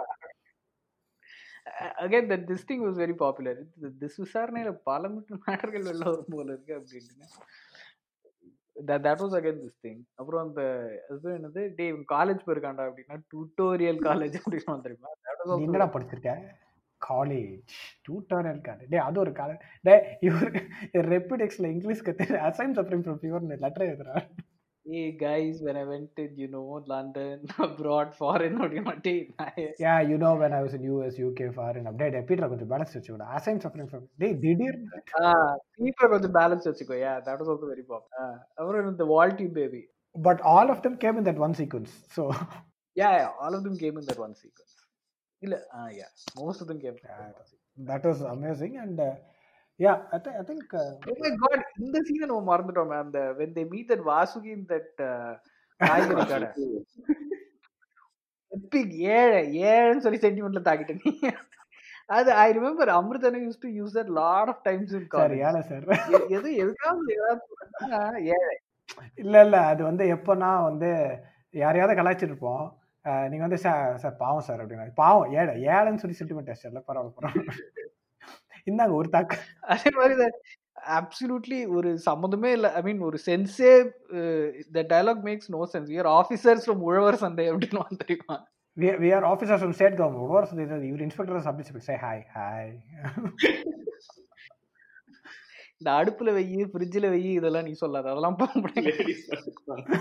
again that this thing was very popular this விசாரணையில பல மேட்டர்கள் வெளில வரும் போல இருக்கு அப்படின்னு that that was again this thing அப்புறம் அந்த அது என்னது டேய் காலேஜ் போயிருக்காண்டா அப்படின்னா டியூட்டோரியல் காலேஜ் அப்படின்னு வந்துருமா that was நீ also என்னடா படிச்சிருக்க காலேஜ் டியூட்டோரியல் காலேஜ் டே அது ஒரு காலேஜ் டே இவர் ரெப்பிடெக்ஸ்ல இங்கிலீஷ் கத்து assign supreme from pure letter எழுதுறா hey guys when i went to you know london abroad foreign அப்படின்னா டேய் நான் yeah you know when I was in US UK foreign அப்படியே டே பீட்டர் கொஞ்சம் பேலன்ஸ் வச்சுக்கூட அசைன் சப்ரீம் ஃப்ரம் டேய் திடீர்னு சீப்பர் கொஞ்சம் பேலன்ஸ் வச்சுக்கோ yeah that was also very pop அப்புறம் இந்த வால்டி baby but all of them came in that one sequence so yeah yeah all of them came in that one sequence இல்ல ஆ yeah most of them came that was amazing and yeah I I think oh my god இந்த சீனை நம்ம மறந்துட்டோமே அந்த when they meet that Vasuki in that uh, காய்கறி கடை எப்பிக் ஏழை ஏழைன்னு சொல்லி சென்டிமெண்ட்ல தாக்கிட்ட நீ அது ஐ ரிமெம்பர் அமிர்தனை use to use that lot of times in sir college ஏழை சார் எது எதுக்காவது ஏதாவது சொன்னா, ஏழை இல்ல இல்ல அது வந்து எப்போனா வந்து யாரையாவது கலாய்ச்சிட்டு இருப்போம் அஹ் நீங்க வந்து சார் சார் பாவம் சார் அப்படின்னா பாவம் ஏழை ஏழைன்னு சொல்லி சென்டிமெண்ட் டெஸ்ட் பரவாயில்ல பரவாயில்ல இந்தாங்க ஒரு தாக்கு அதே மாதிரி அப்சல்யூட்லி ஒரு சம்மந்தமே இல்லை ஐ மீன் ஒரு சென்ஸே the dialogue makes no sense you are officers from உழவர் சந்தை அப்படின்னு வந்து தெரியுமா we, we are officers from state government what was the இவர் inspector subject say hi hi இந்த அடுப்புல வெயி ஃப்ரிட்ஜில் வெயி இதெல்லாம் நீ சொல்லாத அதெல்லாம் Ladies first.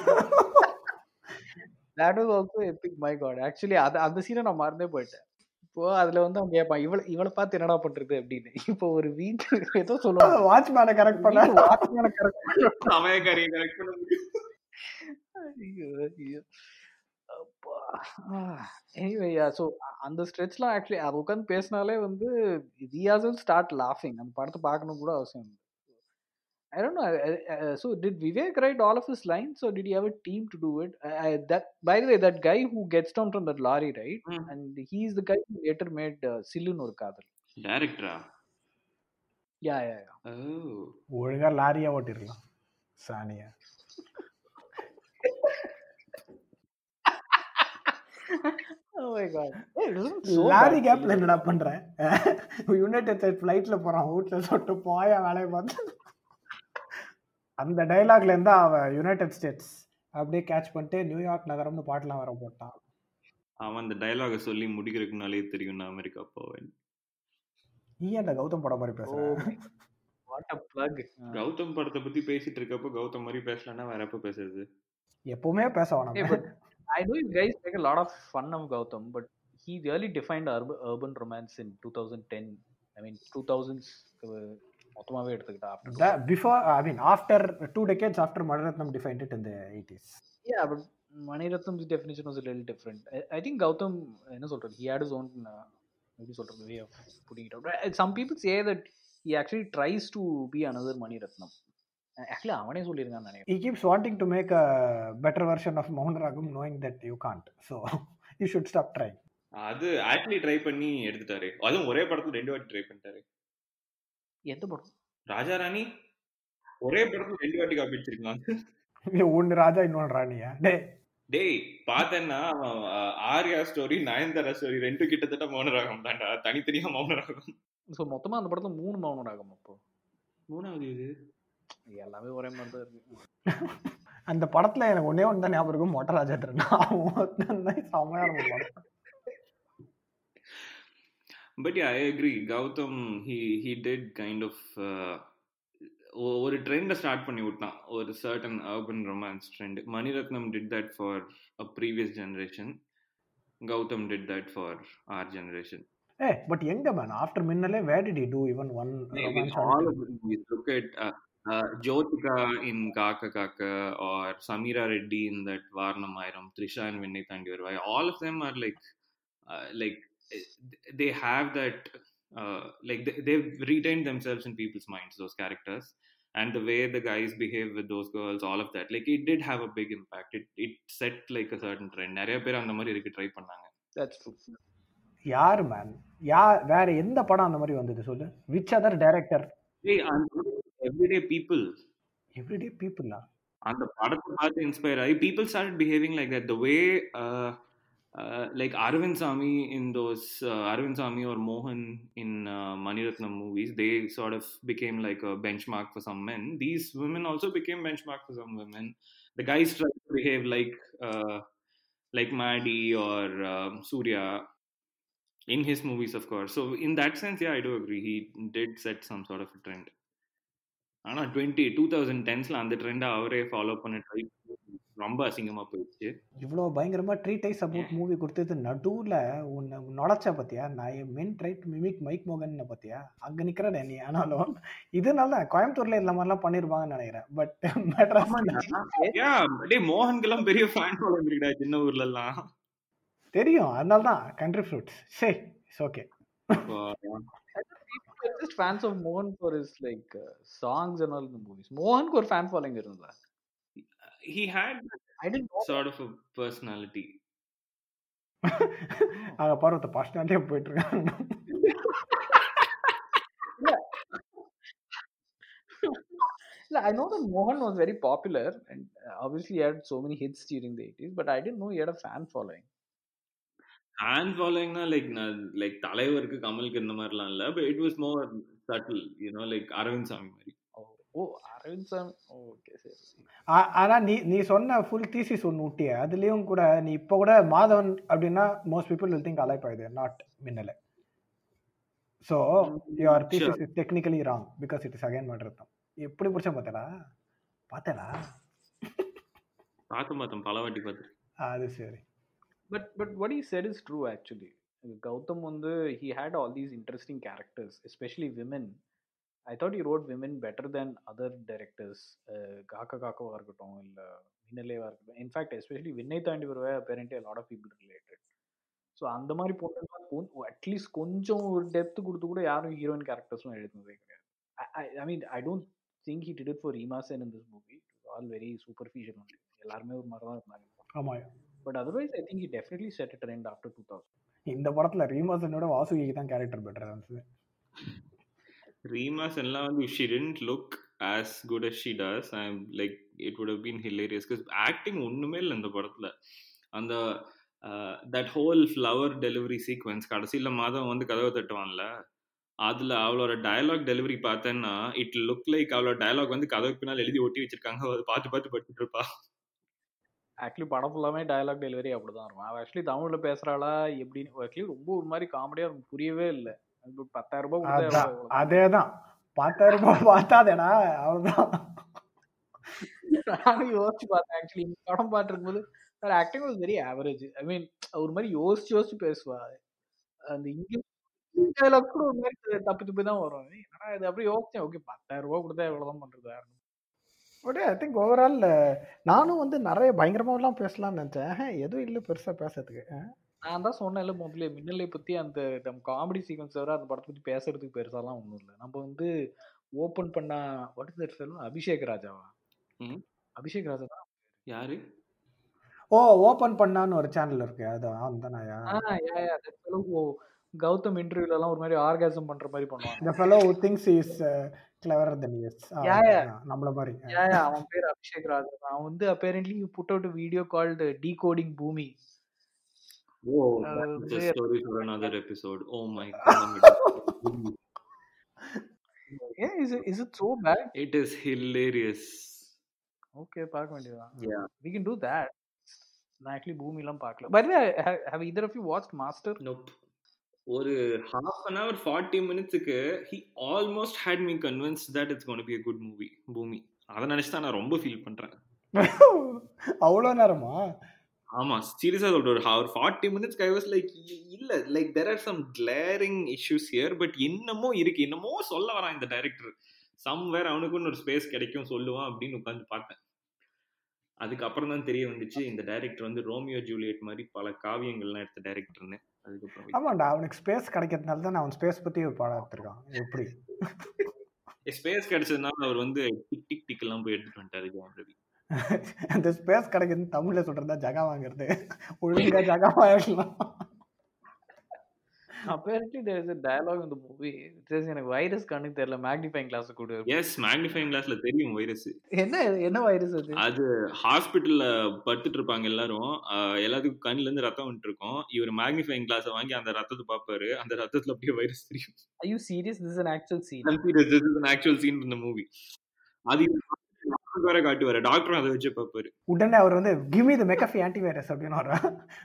That was also epic my god actually அது அந்த சீனை நான் மறந்தே போயிட்டேன் இப்போ அதுல வந்து அவன் கேட்பான் இவளை இவளை பார்த்து என்னடா பண்றது அப்படின்னு இப்போ ஒரு வீட்டு ஏதோ சொல்லுவாங்க வாட்ச்மேனை கரெக்ட் பண்ண வீட்டு watchman-அ correct பண்ண சமயக்காரியை correct பண்ண முடியும். ஐயோ ஐயோ அப்பா எனிவே யா ஸோ அந்த ஸ்ட்ரெச்லாம் ஆக்சுவலி அது உட்காந்து பேசினாலே வந்து வியாஸ் ஸ்டார்ட் லாஃபிங் அந்த படத்தை பார்க்கணும் கூட அவசியம் இல்லை I don't know. uh, uh, so did Vivek write all of his lines, or did he have a team to do it? I, I, that, by the way, that guy who gets down from that lorry, right? Hmm. And he's the guy who later made uh, Sillun or Kadal. Director ah? Yeah, yeah, yeah. Oh. ஒழுங்கா லாரியா ஓட்டிருக்கலாம் Saniya Oh my god. Hey, it wasn't so lorry bad. கேப்ல என்னடா பண்ற யுனைடெட் ஸ்டேட் ஃபிளைட்ல போறான் வீட்டுல சொட்டு போயா வேலையை பார்த்து அந்த டைலாக்ல இருந்தா அவன் யுனைடெட் ஸ்டேட்ஸ் அப்படியே கேட்ச் பண்ணிட்டு நியூயார்க் நகரம்னு பாட்டுலாம் வர போட்டான் அவன் அந்த டயலாக சொல்லி முடிக்கிறதுக்குனாலே தெரியும் நான் அமெரிக்கா போவேன் நீ ஏன்டா கௌதம் படம் மாதிரி Oh பேசுற my What a plug. Uh, Gautham படத்தை பத்தி பேசிட்டு இருக்கப்போ கௌதம் மாதிரி பேசலன்னா வேற எப்ப பேசுறது எப்பவுமே பேச hey, வேணாம் but I know you guys make a lot of fun of Gautam, but he really defined urban, urban romance in 2010. I mean, 2000s. uh, மொத்தமாவே எடுத்துக்கிட்டா after before I mean after two decades after Maniratnam defined it இந்த eighties Yeah, but Maniratham's definition was a little different. I, I think Gautam, என்ன சொல்றது, he had his own, uh, எப்படி சொல்றது, way of putting it out. Uh, Some people say that he actually tries to be another Maniratnam. Uh, Actually, அவனே சொல்லியிருக்கான்னு நினைக்கிறேன். he keeps wanting to make a better version of Mohan Ragam knowing that you can't so you should stop trying அது ஆக்சுவலி ட்ரை பண்ணி எடுத்துட்டாரு அதுவும் ஒரே படத்துல ரெண்டு வாட்டி ட்ரை பண்ணிட்டாரு எந்த படம் ராஜாராணி ஒரே படத்துல ரெண்டு வாட்டி காப்பி அடிச்சிருக்கான் ஒன்னு ராஜா இன்னொன்னு ராணியா டே டேய் பார்த்தேன்னா அவன், அஹ், ஆர்யா ஸ்டோரி நயன்தாரா ஸ்டோரி ரெண்டும் கிட்டத்தட்ட மௌனராகம் தான்டா தனித்தனியா மௌனராகம் ஸோ மொத்தமா அந்த படத்துல மூணு மௌன ராகம் அப்போ மூணாவது இது எல்லாமே ஒரே மாதிரி தான் இருக்கு அந்த படத்துல எனக்கு ஒன்னே ஒன்று தான் ஞாபகம் இருக்கும் மொட்டை ராஜேந்திரன் அவன் செம்மையா இருக்கும் படம் but I agree Gautham he he did kind of ஒ- ஒரு ட்ரெண்டை ஸ்டார்ட் பண்ணி விட்டான் ஒரு certain urban romance trend Maniratnam did that for a previous generation Gautham did that for our generation ஏ பட் எங்க man after Minnale where did you do even one with all of the movies, look at uh, uh, Jyotika in Kaka Kaka or Samira Reddy in that Varnam Iram, Trisha and Vinay Tandivarvai. All of them are like, uh, like eh, they have that, uh, like they, they've retained themselves in people's minds, those characters. And the way the guys behave with those girls, all of that, like it did have a big impact. It it set like a certain trend. நிறைய பேர் அந்த மாதிரி இருக்கு ட்ரை பண்ணாங்க தட்ஸ் ட்ரூ யார் மேன் யா வேற எந்த படம் அந்த மாதிரி வந்தது சொல்லு which other director Hey, and everyday people everyday பீப்புளா அந்த படத்தை பார்த்து இன்ஸ்பயர் ஆகி people start behaving like that the way like Arvind Swamy in those Arvind Swamy or மோகன் in Maniratnam movies they sort of became like a benchmark for some men these women also became benchmark for some women the guys try to behave like like Maddy or Suriya in his movies of course so in that sense yeah i do agree he did set some sort of a trend ஆனா டுவெண்ட்டி டூ தௌசண்ட் டென்ஸ்ல அந்த ட்ரெண்டை அவரே ஃபாலோ பண்ண ட்ரை ரொம்ப அசிங்கமா போயிடுச்சு இவ்வளோ பயங்கரமா ட்ரீ டைஸ் அபவுட் மூவி கொடுத்தது நடுவுல உன்னை நுழைச்ச பத்தியா நான் மென் ட்ரைட் மிமிக் மைக் மோகன் பத்தியா அங்க நிக்கிறேன் நீ ஆனாலும் இதனால கோயம்புத்தூர்ல இந்த மாதிரிலாம் பண்ணிருப்பாங்கன்னு நினைக்கிறேன் பட் மெட்ராஸ் யா டேய் மோகன்கெல்லாம் பெரிய ஃபேன் ஃபாலோவிங் இருக்குடா சின்ன ஊர்ல எல்லாம் தெரியும் அதனால தான் கண்ட்ரி ஃப்ரூட்ஸ் சரி it's okay people are just fans of Mohan for his like uh, songs and all in the movies. Mohan ஒரு fan following இருந்தா he had I didn't know. sort of a personality அங்க பருவத்தை பர்சனாலிட்டியே போயிட்டு இருக்காங்க Yeah, I know that Mohan was very popular and uh, obviously he had so many hits during the 80s, but I didn't know he had a fan following. Fan ஃபாலோயிங்னா லைக் லைக் தலைவருக்கு கமலுக்கு இந்த மாதிரிலாம் இல்ல but it was more subtle you know like Arvind Swamy மாதிரி Oh, oh Arvind Sam. Oh, okay, சரி. ஆ- ஆனா நீ நீ சொன்ன ஃபுல் தீசிஸ் ஒன்று விட்டிய அதுலயும் கூட நீ இப்போ கூட மாதவன் அப்படின்னா மோஸ்ட் பீப்புள் வில் திங்க் அலைப்பா இது not Minnale so your thesis is technically wrong because it is again Maniratnam எப்படி பிடிச்ச பார்த்தலா பார்த்தலா பார்த்து பார்த்தோம் பல வாட்டி பார்த்து அது சரி But but what he said is true actually. Gautam வந்து he had all these interesting characters, especially women. I thought he wrote women better than other directors. Uh, காக்கா காக்காவா இருக்கட்டும் இல்ல மின்னலேவா இருக்கட்டும் இன்ஃபேக்ட் எஸ்பெஷலி விண்ணை தாண்டி வருவே apparently a lot of people related. So அந்த மாதிரி பொண்ணுலாம் அட்லீஸ்ட் கொஞ்சம் ஒரு டெப்த் கொடுத்து கூட யாரும் ஹீரோயின் கேரக்டர்ஸும் எழுதுனதே கிடையாது I mean I don't think he did it for Reema Sen in this movie all very superficial only எல்லாருமே ஒரு மாதிரி தான் இருந்தாங்க ஆமா but otherwise I think he definitely set a trend after two thousand இந்த படத்துல ரீமாசனோட வாசுகிக்கு தான் கேரக்டர் பெட்டரா இருந்துச்சு ரீமாஸ் எல்லாம் வந்து she tend look as good as she does I like it would have been hilarious because acting ஒண்ணுமே இல்லை இந்த படத்துல அந்த that whole flower delivery sequence கடைசியில மாதம் வந்து கதவை தட்டுவான்ல அதுல அவளோட டயலாக் டெலிவரி பார்த்தேன்னா இட் லுக் லைக் அவளோட டயலாக் வந்து கதவுக்கு பின்னால் எழுதி ஒட்டி வச்சிருக்காங்க அதை பார்த்து பார்த்து படிச்சுட்டு இருப்பா ஆக்சுவலி படம் ஃபுல்லாமே டயலாக் டெலிவரி அப்படிதான் இருக்கும் அவள் ஆக்சுவலி தமிழ்ல பேசுறாளா எப்படின்னு ஆக்சுவலி ரொம்ப ஒரு மாதிரி காமெடியா இருக்கும் புரியவே இல்லை அது பத்தாயிரம் ரூபாய் கொடுத்தா அதான் எவ்வளவு- அதேதான் பத்தாயிரம் ரூபாய் பார்த்தாதேடா அவ்வளவுதான் நானும் யோசிச்சு பார்த்தேன் ஆக்சுவலி இந்த படம் பார்த்துருக்கும் போது acting was very average I mean ஒரு மாதிரி யோசிச்சு யோசிச்சு பேசுவா அந்த இங்கிலீஷ் டயலாக் கூட ஒரு மாதிரி தப்பு தப்பு தான் வரும் என்னடா இது அப்படியே யோசிச்சேன் ஓகே பத்தாயிரம் ரூபாய் கொடுத்தா எவ்வளவுதான் பண்றது பட் ஐ திங்க் ஓவரால் நானும் வந்து நிறைய பயங்கரமாலாம் பேசலாம்னு நினைச்சேன் ஆஹா, எதுவும் இல்லை பெருசா பேசுறதுக்கு ஆஹ். நான் தான் சொன்னேன்ல முதல்ல மின்னலை பத்தி அந்த நம்ம காமெடி சீக்வன்ஸ் வர அந்த படத்தை பத்தி பேசுறதுக்கு பெருசாலாம் ஒன்றும் இல்லை நம்ம வந்து ஓபன் பண்ணா what is that film Abhishek ராஜாவா ம். அபிஷேக் ராஜா தான் யாரு ஓ ஓபன் பண்ணான்னு ஒரு சேனல் இருக்கு அதான் அந்த நாயா ah yeah yeah that film Gautham இன்டர்வியூல எல்லாம் ஒரு மாதிரி ஆர்காசம் பண்ற மாதிரி பண்ணுவாங்க இந்த fellow who thinks he is cleverer then is Yeah, yeah. நம்மள மாதிரி யா யா அவன் பேர் அபிஷேக் ராஜா தான். அவன் வந்து apparently put out video called decoding Bhoomi oh Uh, that's a where- story for another episode oh my god a is is it so bad it is hilarious okay பார்க்க வேண்டியதுதான் yeah we can do that நான் ஆக்சுவலி பூமி எல்லாம் பார்க்கல by the way have either of you watched Master nope ஒரு ஹாஃப் அன் ஹவர் ஃபார்ட்டி மினிட்ஸுக்கு he almost had me convince that it's gonna be a good movie Bhoomi அதை நினைச்சு தான் நான் ரொம்ப ஃபீல் பண்றேன் அவ்வளோ நேரமா ஆமா சீரியஸா சொல்றேன் ஒரு ஒரு forty minutes I was like இல்ல like there are some glaring issues here but என்னமோ இருக்கு என்னமோ சொல்ல வரான் இந்த டைரக்டர் சம்வேர் அவனுக்குன்னு ஒரு ஸ்பேஸ் கிடைக்கும் சொல்லுவான் அப்படின்னு உட்காந்து பார்த்தேன் அதுக்கப்புறம் தான் தெரிய வந்துச்சு இந்த டைரக்டர் வந்து ரோமியோ ஜூலியட் மாதிரி பல காவியங்கள்லாம் எடுத்த டைரக்டர்னு அதுக்கப்புறம் ஆமாண்டா அவனுக்கு ஸ்பேஸ் கிடைக்கிறதுனால தான் அவன் ஸ்பேஸ் பத்தி ஒரு பாடம் எடுத்திருக்கான் எப்படி ஸ்பேஸ் கிடைச்சதுனால அவர் வந்து டிக் டிக் டிக் எல்லாம் போய் எடுத்துட்டு வந்துட்டாரு ஜெயம் ரவி அந்த ஸ்பேஸ் கிடைக்கிறது தமிழ்ல சொல்றதா ஜகா வாங்குறது ஒழுங்கா ஜகா வாங்கலாம் apparently there is a dialogue in the movie it says எனக்கு வைரஸ் கண்ணுக்கு தெரியல மேக்னிஃபைங் கிளாஸ் கொடு எஸ் மேக்னிஃபைங் கிளாஸ்ல தெரியும் வைரஸ் என்ன என்ன வைரஸ் அது அது ஹாஸ்பிட்டல்ல படுத்துட்டு இருப்பாங்க எல்லாரும் ஆஹ் எல்லாத்துக்கும் கண்ணுல இருந்து ரத்தம் வந்துட்டு இருக்கும் இவர் மேக்னிஃபைங் கிளாஸ் வாங்கி அந்த ரத்தத்தை பார்ப்பாரு அந்த ரத்தத்துல அப்படியே வைரஸ் தெரியும் are you serious this is an actual scene actual scene இந்த மூவி அது இவர் டாக்டருக்கு வேற காட்டுவாரு டாக்டரும் அதை வச்சு பார்ப்பாரு உடனே அவர் வந்து give me the McAfee anti virus அப்படின்னு வர்றா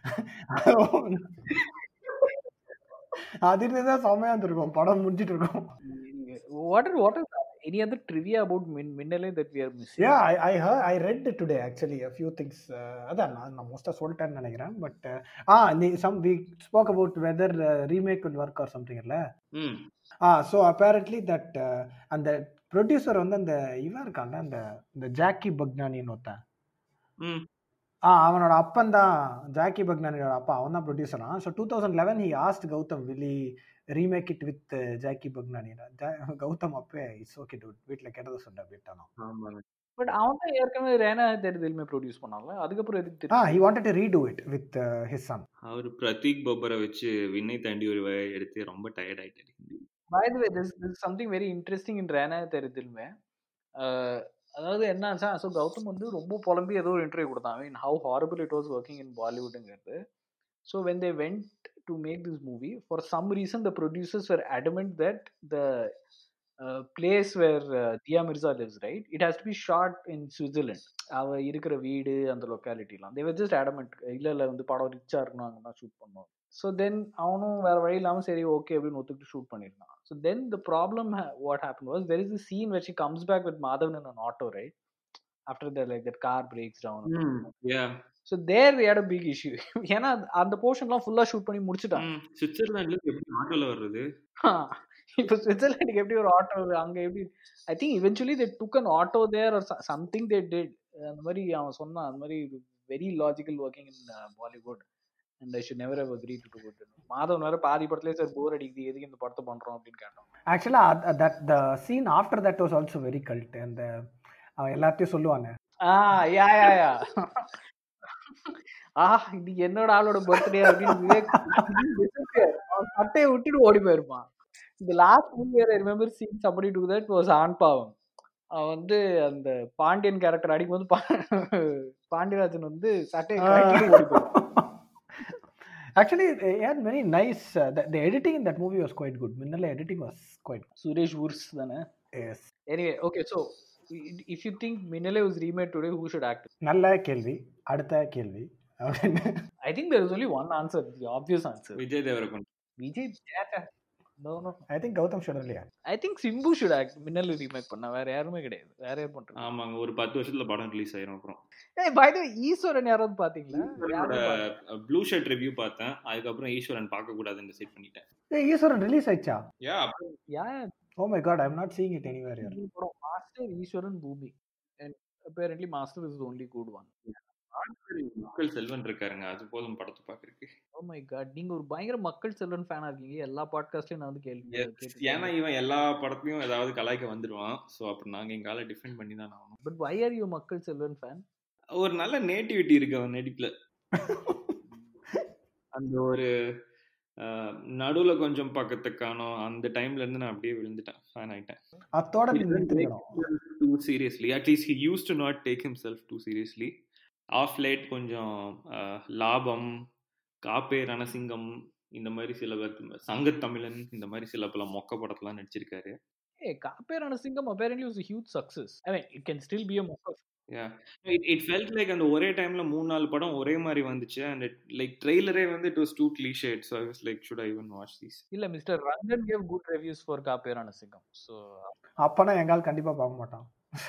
அது இருந்துதான் செம்மையா இருந்திருக்கும் படம் முடிஞ்சிட்டு இருக்கும் what are what are any other trivia about min Minnale that we are missing yeah I I her I read today actually a few things அதான் நான் நான் மோஸ்ட்டாக சொல்லிட்டேன்னு நினைக்கிறேன் பட் ஆ நீ some we spoke about whether remake will work or something இல்லை hmm ah so apparently that அந்த ப்ரொடியூசர் வந்து அந்த இவன் இருக்கான்ல அந்த இந்த ஜாக்கி பக்னானின்னு ஒருத்தன் ம் ஆ அவனோட அப்பன் தான் ஜாக்கி பக்னானியோட அப்பா அவன் தான் ப்ரொடியூசரா so two thousand eleven he asked Gautham will he remake it with Jackky Bhagnani Gautham அப்பே இட்ஸ் ஓகே டூட் வீட்டில் கெட்டதை சொன்ன அப்படின்ட்டானோ ஆமாங்க பட் அவன் தான் ஏற்கனவே ரேனா தெரிதலுமே ப்ரொடியூஸ் பண்ணாங்க அதுக்கப்புறம் எதுக்கு ஆ தெரியும் he wanted to redo it with his son அவர் பிரதீக் பப்பரை வச்சு விண்ணை தாண்டி ஒரு வ- எடுத்து ரொம்ப டயர்ட் ஆயிட்டாரு by the way this this something very interesting in ரேனா தெரிதலுமே அதாவது என்ன ஆச்சா ஸோ கௌதம் வந்து ரொம்ப புலம்பி ஏதோ ஒரு இன்டர்வியூ கொடுத்தான் mean how horrible it was working in பாலிவுட்டுங்கிறது so when they went to make this movie for some reason the producers were adamant that the place where Dia Mirza lives right it has to be shot in Switzerland அவ இருக்கிற வீடு அந்த லொக்காலிட்டிலாம் தேவர் ஜஸ்ட் adamant இல்ல இல்ல வந்து படம் ரிச்சா இருக்கணும் அங்கே தான் ஷூட் பண்ணுவோம் ஸோ தென் அவனும் வேற வழி இல்லாமல் சரி ஓகே அப்படின்னு ஒத்துக்கிட்டு ஷூட் பண்ணியிருந்தான் so then the problem what happen was there is scene which comes back with Madhavan in an auto right after the like that car breaks down yeah so there it a big issue ஏன்னா அந்த- அந்த போர்ஷன்லாம் ஃபுல்லாக ஷூட் பண்ணி முடிச்சுட்டான் சுவிட்சர்லாந்துல இருந்து எப்படி ஆட்டோல வர்றது இப்போ சுவிட்சர்லாண்டுக்கு எப்படி ஒரு ஆட்டோ அங்க எப்படி I think eventually they took an auto there or something they did அந்த மாதிரி அவன் சொன்னான் அந்த மாதிரி very logical working in Bollywood and I should never have agree to to Madhavan வேற பாதி படத்துலேயே சார் போர் அடிக்குது எதுக்கு இந்த படத்தை பண்றோம் அப்படின்னு கேட்டோம் ஆக்சுவலாக that the scene after that was also very cult அந்த அவன் எல்லாத்தையும் சொல்லுவாங்க ஆ யா யா யா ஆ இது என்னோட ஆளோட பர்த்டே அப்படின்னு விவேக் disappear. அவன் சட்டையை விட்டுட்டு ஓடி போயிருப்பான் இந்த last movie I remember scene somebody to that was on பாவம் அவன் வந்து அந்த பாண்டியன் கேரக்டர் அடிக்கும்போது பா- பாண்டியராஜன் வந்து சட்டையை கழட்டிட்டு ஓடி போயிருப்பான் actually it very nice the editing in that movie was quite good Minnale editing was quite Suresh Urs தானே yes anyway okay so if you think Minnale was remade today who should act நல்ல கேள்வி அடுத்த கேள்வி அப்படின்னு I think there is only one answer the obvious answer Vijay Deverakonda Vijay no no I think Gautham should இல்லையா I think Simbu should act Minnale remake பண்ண வேற யாருமே கிடையாது வேற யார் பண்றது ஆமாங்க ஒரு பத்து வருஷத்துல படம் ரிலீஸ் ஆயிரும் அப்புறம் ஏய் பை தி ஈஸ்வரன் யாராவது பாத்தீங்களா யாருமே பார்க்கல. ப்ளூ ஷர்ட் ரிவ்யூ பார்த்தேன் அதுக்கப்புறம் ஈஸ்வரன் பார்க்க கூடாதுன்னு டிசைட் பண்ணிட்டேன் ஏய் ஈஸ்வரன் ரிலீஸ் ஆயிடுச்சா yeah yeah oh my god I am not seeing it anywhere here இந்த படம் Master Eeswaran Bhoomi and apparently Master is only good one Makkal Selvan இருக்காருங்க அது போதும் படத்தை பாக்குறதுக்கு ஓ மை காட் நீங்க ஒரு பயங்கர மக்கள் செல்வன் ஃபேனா இருக்கீங்க எல்லா பாட்காஸ்ட்லயும் நான் வந்து கேள்வி ஏன்னா இவன் எல்லா படத்துலயும் ஏதாவது கலாய்க்க வந்துருவான் சோ அப்புறம் நாங்க எங்க ஆளை டிஃபெண்ட் பண்ணி தான் ஆகணும் பட் வை ஆர் யூ மக்கள் செல்வன் ஃபேன் ஒரு நல்ல நேட்டிவிட்டி இருக்கு அவன் நடிப்புல அந்த ஒரு அஹ், நடுவுல கொஞ்சம் பக்கத்தை காணோம் அந்த டைம்ல இருந்து நான் அப்படியே விழுந்துட்டேன் ஃபேன் ஆயிட்டேன் அத்தோட நீங்க நிறுத்திக்கணும் too seriously at least he use to not take himself too seriously of late கொஞ்சம் அஹ், லாபம் காப்பே ரணசிங்கம் இந்த மாதிரி சில பேர் சங்கத்தமிழன் இந்த மாதிரி சில பல மொக்க படத்தெல்லாம் நடிச்சிருக்காரு ஏ Kapae Ranasingam apparently was a huge success i mean it can still be a mock yeah it it felt like அந்த ஒரே டைம்ல மூணு நாலு படம் ஒரே மாதிரி வந்துச்சு அண்ட் லைக் ட்ரெய்லரே வந்து it was too cliched so I was like should I even watch these இல்ல mister Rangan gave good reviews for காப்பேரான சிங்கம் ஸோ அப்பனா எங்கால் கண்டிப்பா பார்க்க மாட்டான்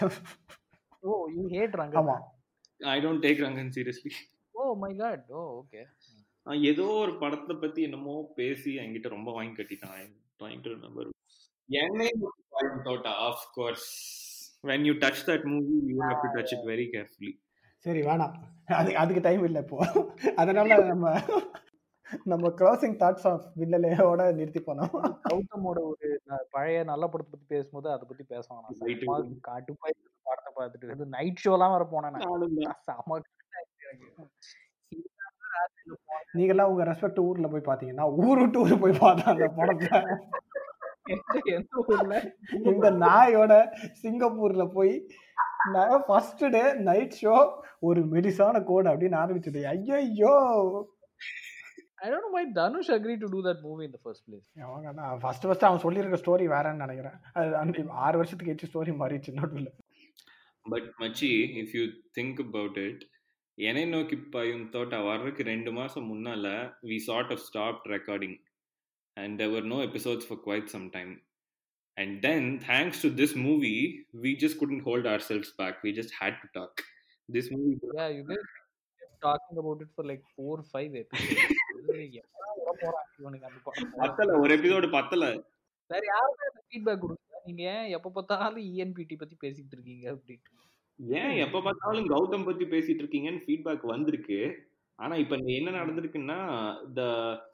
ஓ யூ ஹேட் ரங்கன் ஆமா I don't take Rangan seriously oh my god oh okay ஏதோ ஒரு படத்தை பத்தி என்னமோ பேசி என்கிட்ட ரொம்ப வாங்கி கட்டிட்டான் ட்ரைங் டு ரிமெம்பர் என்னை தோட்டா of course when you touch that movie you have to touch it very carefully சரி வேணாம் அது அதுக்கு டைம் இல்லை இப்போ அதனால நம்ம நம்ம க்ளோசிங் தாட்ஸ் ஆஃப் வில்லலையோட நிறுத்தி போனோம் கௌதமோட ஒரு ந- பழைய நல்ல படத்தை பத்தி பேசும்போது அதை பத்தி பேச வேணாம் Right. செம்ம கடுப்பாய் இருந்துச்சு படத்தை பார்த்துட்டு இது நைட் ஷோலாம் வர போனேன் நான். நானும் தான். செம கடுப்பாயிடுச்சு எனக்கு. இதுதான் ராத்திரில போனேன். நீங்கெல்லாம் உங்க ரெஸ்பெக்ட் ஊர்ல போய் பாத்தீங்கன்னா ஊர் விட்டு ஊர் போய் பார்த்தா அந்த படத்தை எந்த- எந்த ஊர்ல இந்த நாயோட சிங்கப்பூர்ல போய் நான் ஃபர்ஸ்ட் டே நைட் ஷோ ஒரு மெடிசான கோடு அப்படின்னு ஆரம்பிச்சது ஐயோ I don't know why Dhanush agreed to do that movie in the first place. அவங்க ஃபர்ஸ்ட் ஃபர்ஸ்ட் அவன் சொல்லியிருக்க ஸ்டோரி வேறன்னு நினைக்கிறேன் அது அந்த ஆறு வருஷத்துக்கு ஏச்சு ஸ்டோரி மாறிடுச்சு நடுவில் பட் மச்சி if you think about it என்னை நோக்கி பாயும் தோட்டா வர்றதுக்கு ரெண்டு மாசம் முன்னால we sort of stop recording and there no episodes for quite some time and then thanks to this movie we just couldn't hold ourselves back we just had to talk this movie Yeah, you guys kept talking about it for like four, five episodes. இதுல எப்படா வர போறான் இவனுக்கு அந்த படம்? பத்தல ஒரு எபிசோடு பத்தல வேற யாருமே அந்த ஃபீட்பேக் கொடுக்கல நீங்க ஏன் எப்ப பார்த்தாலும் இஎன்பிடி பத்தி பேசிட்டு இருக்கீங்க அப்படின்ட்டு ஏன் எப்ப பார்த்தாலும் கௌதம் பத்தி பேசிட்டு இருக்கீங்கன்னு ஃபீட்பேக் வந்திருக்கு ஆனா இப்ப இங்க என்ன நடந்திருக்குன்னா த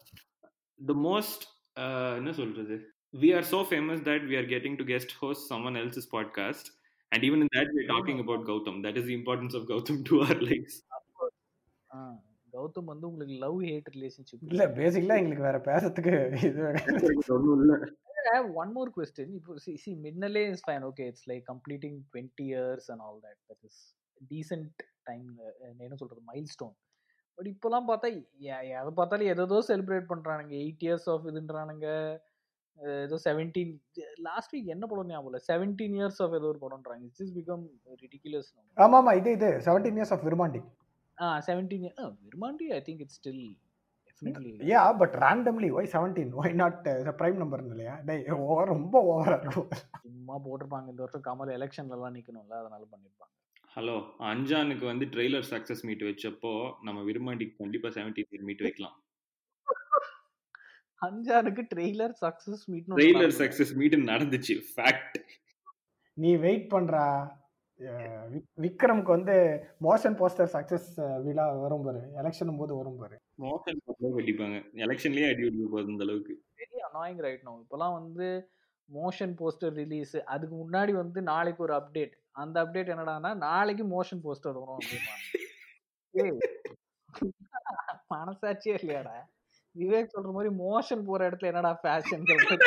த மோஸ்ட் என்ன சொல்றது we are so famous that we are getting to guest host someone else's podcast and even in that we're talking about gautam that is the importance of gautam to our lives ஆ, கௌதம் வந்து உங்களுக்கு லவ் ஹேட் ரிலேஷன்ஷிப் இல்ல பேசிக்கலா எங்களுக்கு வேற பேசுறதுக்கு இது ஒண்ணும் இல்ல I have one more question. இப்போ see, see Midnalle is fine. Okay, it's like completing 20 years and all that. That is decent time. uh, என்ன சொல்றது milestone. பட் இப்போலாம் பார்த்தா எ- எதை பார்த்தாலும் எதோ செலிப்ரேட் பண்றானுங்க எயிட் இயர்ஸ் ஆஃப் இதுன்றானுங்க அஹ் ஏதோ செவன்டீன் லாஸ்ட் வீக் என்ன படம் ஞாபகம் இல்லை செவன்டீன் இயர்ஸ் ஆஃப் ஏதோ ஒரு படம்ன்றாங்க இட்ஸ் இஸ் பிகம் ரிடிகுலஸ் ஆமா ஆமா இது இது seventeen years of Virumandi ah seventeen Virumandi I think it's still definitely yeah but randomly why seventeen why not prime number இல்லையா டேய் ஓவர் ரொம்ப ஓவரா இருக்கும் சும்மா போட்டிருப்பாங்க இந்த வருஷம் கமல் எலெக்ஷன்ல எல்லாம் நிக்கணும்ல அதனால பண்ணிருப்பாங்க ஹலோ அஞ்சானுக்கு வந்து ட்ரெய்லர் சக்சஸ் மீட் வச்சப்போ நம்ம விரும்மாண்டிக்கு கண்டிப்பா செவன்டீன் மீட் வைக்கலாம் அஞ்சானுக்கு trailer success meet trailer success meet நடந்துச்சு ஃபேக்ட் நீ வெயிட் பண்றா அஹ் விக்- விக்ரம்க்கு வந்து மோஷன் போஸ்டர் சக்சஸ் விழா வரும் பாரு எலெக்ஷன் போது வரும் பாரு மோகன் பக்கம் கட்டிப்பாங்க எலெக்ஷன்லயே அடி விட்டு போகுது இந்த அளவுக்கு வெரி அனாயிங் ரைட் நோ இப்போலாம் வந்து மோஷன் போஸ்டர் ரிலீஸ் அதுக்கு முன்னாடி வந்து நாளைக்கு ஒரு அப்டேட் அந்த அப்டேட் என்னடான்னா நாளைக்கு மோஷன் போஸ்டர் வரும் அப்படின்னா ஏய், மனசாட்சியே இல்லையாடா விவேக் சொல்ற மாதிரி மோஷன் போற இடத்துல என்னடா ஃபேஷன்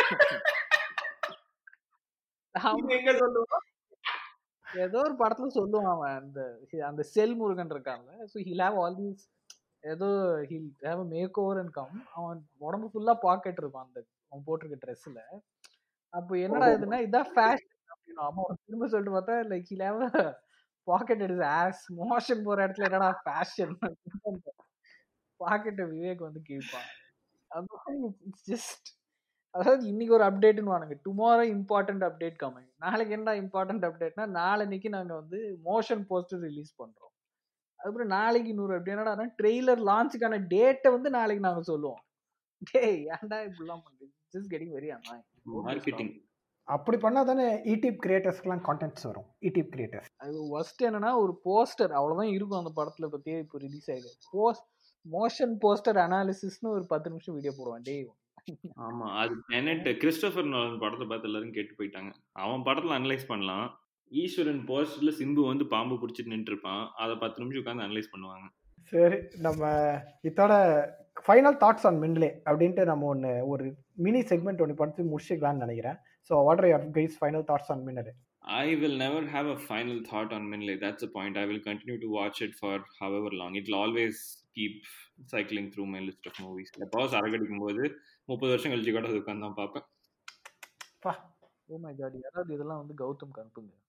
எங்க சொல்லுவோம் ஏதோ ஒரு படத்துல சொல்லுவான் அவன் அந்த அந்த செல் முருகன் இருக்கான்ல so he'll have all these ஏதோ he'll have make over and come அவன் உடம்பு ஃபுல்லா பாக்கெட் இருக்கும் அந்த அவன் போட்டிருக்க ட்ரெஸ்ல அப்போ என்னடா இதுன்னா இதான் ஃபேஷன் அப்படின்னு அம்மா அவன் திரும்ப சொல்லிட்டு பார்த்தா like he'll have pocket is as motion போற இடத்துல என்னடா ஃபேஷன் பாக்கெட்டை விவேக் வந்து கேட்பான் அந்த மாதிரி இட்ஸ் ஜஸ்ட் அதாவது இன்னைக்கு ஒரு அப்டேட்னு வானுங்க டுமாரோ இம்பார்ட்டன்ட் அப்டேட் கமிங் நாளைக்கு என்ன இம்பார்ட்டன்ட் அப்டேட்னா நாளைக்கு நாங்க வந்து மோஷன் போஸ்டர் ரிலீஸ் பண்றோம் அதுக்கப்புறம் நாளைக்கு இன்னொரு அப்டேட் என்னடா ட்ரெய்லர் லான்ச்சுக்கான டேட்டை வந்து நாளைக்கு நாங்க சொல்லுவோம் டேய் ஏன்டா இப்படிலாம் பண்றீங்க just getting very annoy marketing அப்படி பண்ணா தானே யூடியூப் கிரியேட்டர்ஸ்க்குலாம் கான்டென்ட்ஸ் வரும் யூடியூப் கிரியேட்டர்ஸ் அது ஒஸ்ட் என்னன்னா ஒரு போஸ்டர் அவ்வளவுதான் இருக்கும் அந்த படத்துல பத்தியே இப்போ ரிலீஸ் ஆயிடுது போஸ்ட் மோஷன் போஸ்டர் அனாலிசிஸ்னு ஒரு பத்து நிமிஷம் வீடியோ போடுவான் டேய் ஆமா அது டெனட் கிறிஸ்டோபர் நோலன் படத்தை பார்த்து எல்லாரும் கேட்டு போயிட்டாங்க அவன் படத்துல அனலைஸ் பண்ணலாம் ஈஸ்வரன் போஸ்டர்ல சிம்பு வந்து பாம்பு பிடிச்சிட்டு நின்று இருப்பான் அதை பத்து நிமிஷம் உட்காந்து அனலைஸ் பண்ணுவாங்க சரி நம்ம இதோட ஃபைனல் தாட்ஸ் ஆன் மின்லே அப்படின்ட்டு நம்ம ஒன்று ஒரு மினி செக்மெண்ட் ஒன்று படுத்து முடிச்சுக்கலாம்னு நினைக்கிறேன் so what are your guys final thoughts on Minnale I will never have a final thought on Minley. That's the point. I will continue to watch it for however long. It'll always keep cycling through my list of movies. எப்போது சரகடிக்கும் போது முப்பது வருஷம் கழிச்சு கூட அது உட்காந்து தான் பார்ப்பேன் பா ஓ மை காட் யாராவது இதெல்லாம் வந்து கௌதம் அனுப்புங்க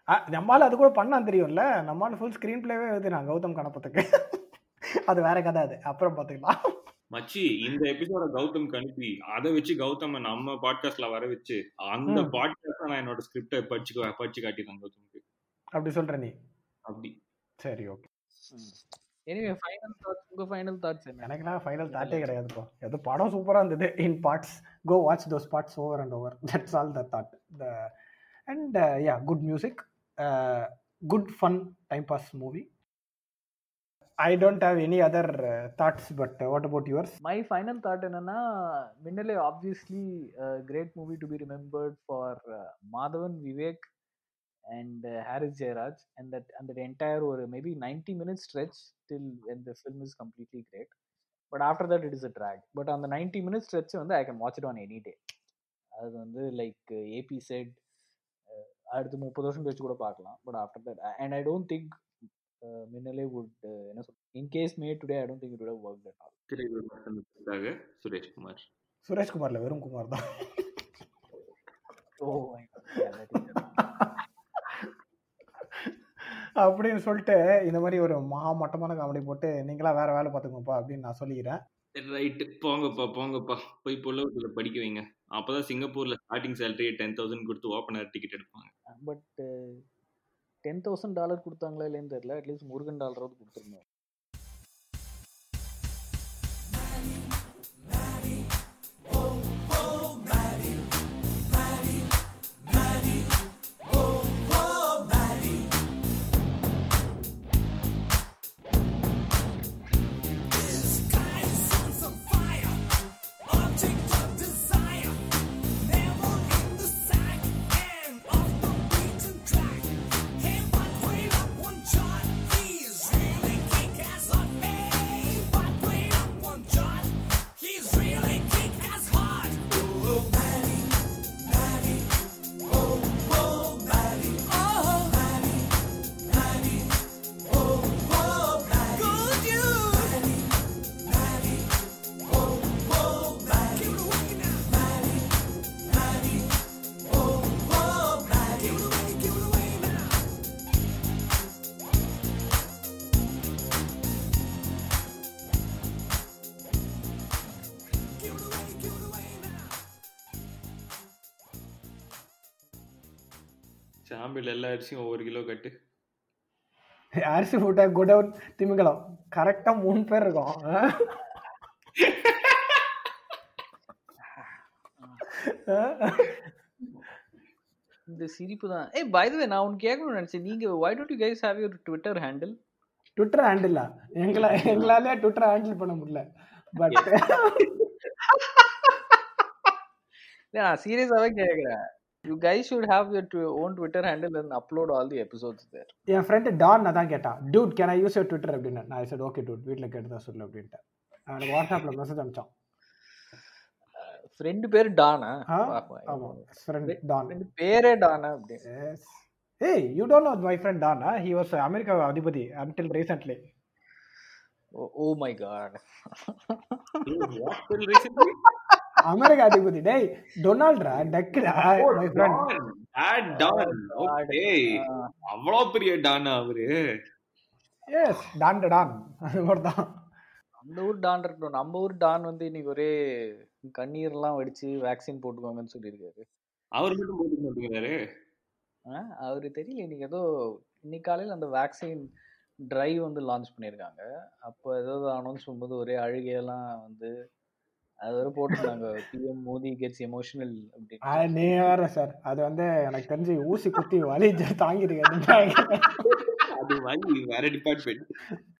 நம்மளால அது கூட பண்ணான் தெரியும்ல நம்மளால ஃபுல் ஸ்க்ரீன் பிளேவே எழுதுனான் கௌதம் கணப்பத்துக்கு அது வேற கதை அது அப்புறம் பார்த்துக்கலாம் மச்சி இந்த எபிசோட கௌதம் அனுப்பி அதை வச்சு கௌதம நம்ம பாட்காஸ்ட்ல வர வச்சு அந்த ம். பாட்காஸ்ட்ல நான் என்னோட ஸ்கிரிப்டை படிச்சு படிச்சு காட்டிடுறேன் கௌதமுக்கு அப்படி சொல்ற நீ அப்படி சரி ஓகே எனிவே ஃபைனல் தாட்ஸ் உங்க ஃபைனல் தாட்ஸ் என்ன எனக்குலாம் ஃபைனல் தாட்டே கிடையாதுப்பா ஏதோ படம் சூப்பராக இருந்தது in parts go watch those parts over and over that's all the thought the and yeah good music good fun time pass movie I don't have any other thoughts but what about yours my final thought என்னன்னா Minnale obviously great movie to be remembered for Madhavan Vivek and Harris Jayaraj and that அந்த என்டையர் ஒரு maybe ninety minutes stretch till when the film is completely great but after that it is a drag but அந்த நைன்டி மினிட்ஸ் ஸ்ட்ரெச் வந்து I can watch it on any day அது வந்து லைக் ஏபி செட் அடுத்து முப்பது வருஷம் கழிச்சு கூட பார்க்கலாம் but after that and I don't think Minnale would என்ன சொல் in case made today I don't think it would work at all திரையுலகத்திற்காக சுரேஷ்குமார் சுரேஷ்குமார்ல வெறும் குமார் தான் ஓ my God. Yeah, that is it. அப்படின்னு சொல்லிட்டு இந்த மாதிரி ஒரு மகா மட்டமான காமெடி போட்டு நீங்களா வேற வேலை பார்த்துக்கோப்பா அப்படின்னு நான் சொல்லிக்கிறேன் ரைட்டு போங்கப்பா போங்கப்பா போய் பொல்லவத்துல படிக்க வைங்க அப்பதான் சிங்கப்பூர்ல ஸ்டார்டிங் சேலரி டென் தௌசண்ட் கொடுத்து ஓப்பனர் டிக்கெட் எடுப்பாங்க பட் டென் தௌசண்ட் டாலர் கொடுத்தாங்களா இல்லைன்னு தெரியல அட்லீஸ்ட் முருகன் டாலராவது கொடுத்துருந்தோம் சாம்பிள் எல்லா அரிசியும் ஒவ்வொரு கிலோ கட்டு அரிசி போட்டா குடவுன் திமிங்கலம் கரெக்டா மூணு பேர் இருக்கும் இந்த சிரிப்பு தான் ஏய் பை த வே நான் உனக்கு கேட்கணும்னு நினைச்சேன் நீங்க why don't you guys have your Twitter handle Twitter handle எங்களை எங்களாலே ட்விட்டர் ஹேண்டில் பண்ண முடியல பட் இல்ல நான் சீரியஸாவே கேக்குறேன் you guys should have your own Twitter handle and upload all the episodes there என் ஃப்ரெண்டு டான் தான் கேட்டான் dude can I use your Twitter அப்படின்னு நான் சார் ஓகே டூட் வீட்டில் கேட்டு தான் சொல்லு அப்படின்ட்டு எனக்கு வாட்ஸ்அப்பில் மெசேஜ் அனுப்பிச்சான் ஃப்ரெண்டு பேர் டானா ஆ ஆமாம் ஃப்ரெண்ட் டான் ஃப்ரெண்டு பேரே டானா அப்படின்னு எஸ் ஏய் you don't know my friend Don he was America அதிபதி until recently oh my god America அதிபதி டேய் டொனால்ட்ரா டக்குடா மை ஃப்ரெண்ட் அவ்வளோ பெரிய டானா அவரு எஸ் டான் டான் அது மாதிரி தான் அந்த ஊர் டான் இருக்கட்டும் நம்ம ஊர் டான் வந்து இன்னைக்கு ஒரே கண்ணீர்லாம் வடிச்சு வேக்சின் போட்டுக்கோங்கன்னு சொல்லியிருக்காரு அவர் மட்டும் போட்டுக்க மாட்டேங்கிறாரு அவரு தெரியல இன்னைக்கு ஏதோ இன்னைக்கு காலையில் அந்த வேக்சின் ட்ரைவ் வந்து லான்ச் பண்ணியிருக்காங்க அப்போ ஏதாவது அனௌன்ஸ் பண்ணும்போது ஒரே அழுகையெல்லாம் வந்து அது வரை போட்டிருந்தாங்க பிஎம் மோடி கெட்ஸ் எமோஷனல் அப்படின்னு நீ வேற சார் அது வந்து எனக்கு தெரிஞ்சு ஊசி குத்தி வலி தாங்கிட்டு அது வலி வேற டிபார்ட்மெண்ட்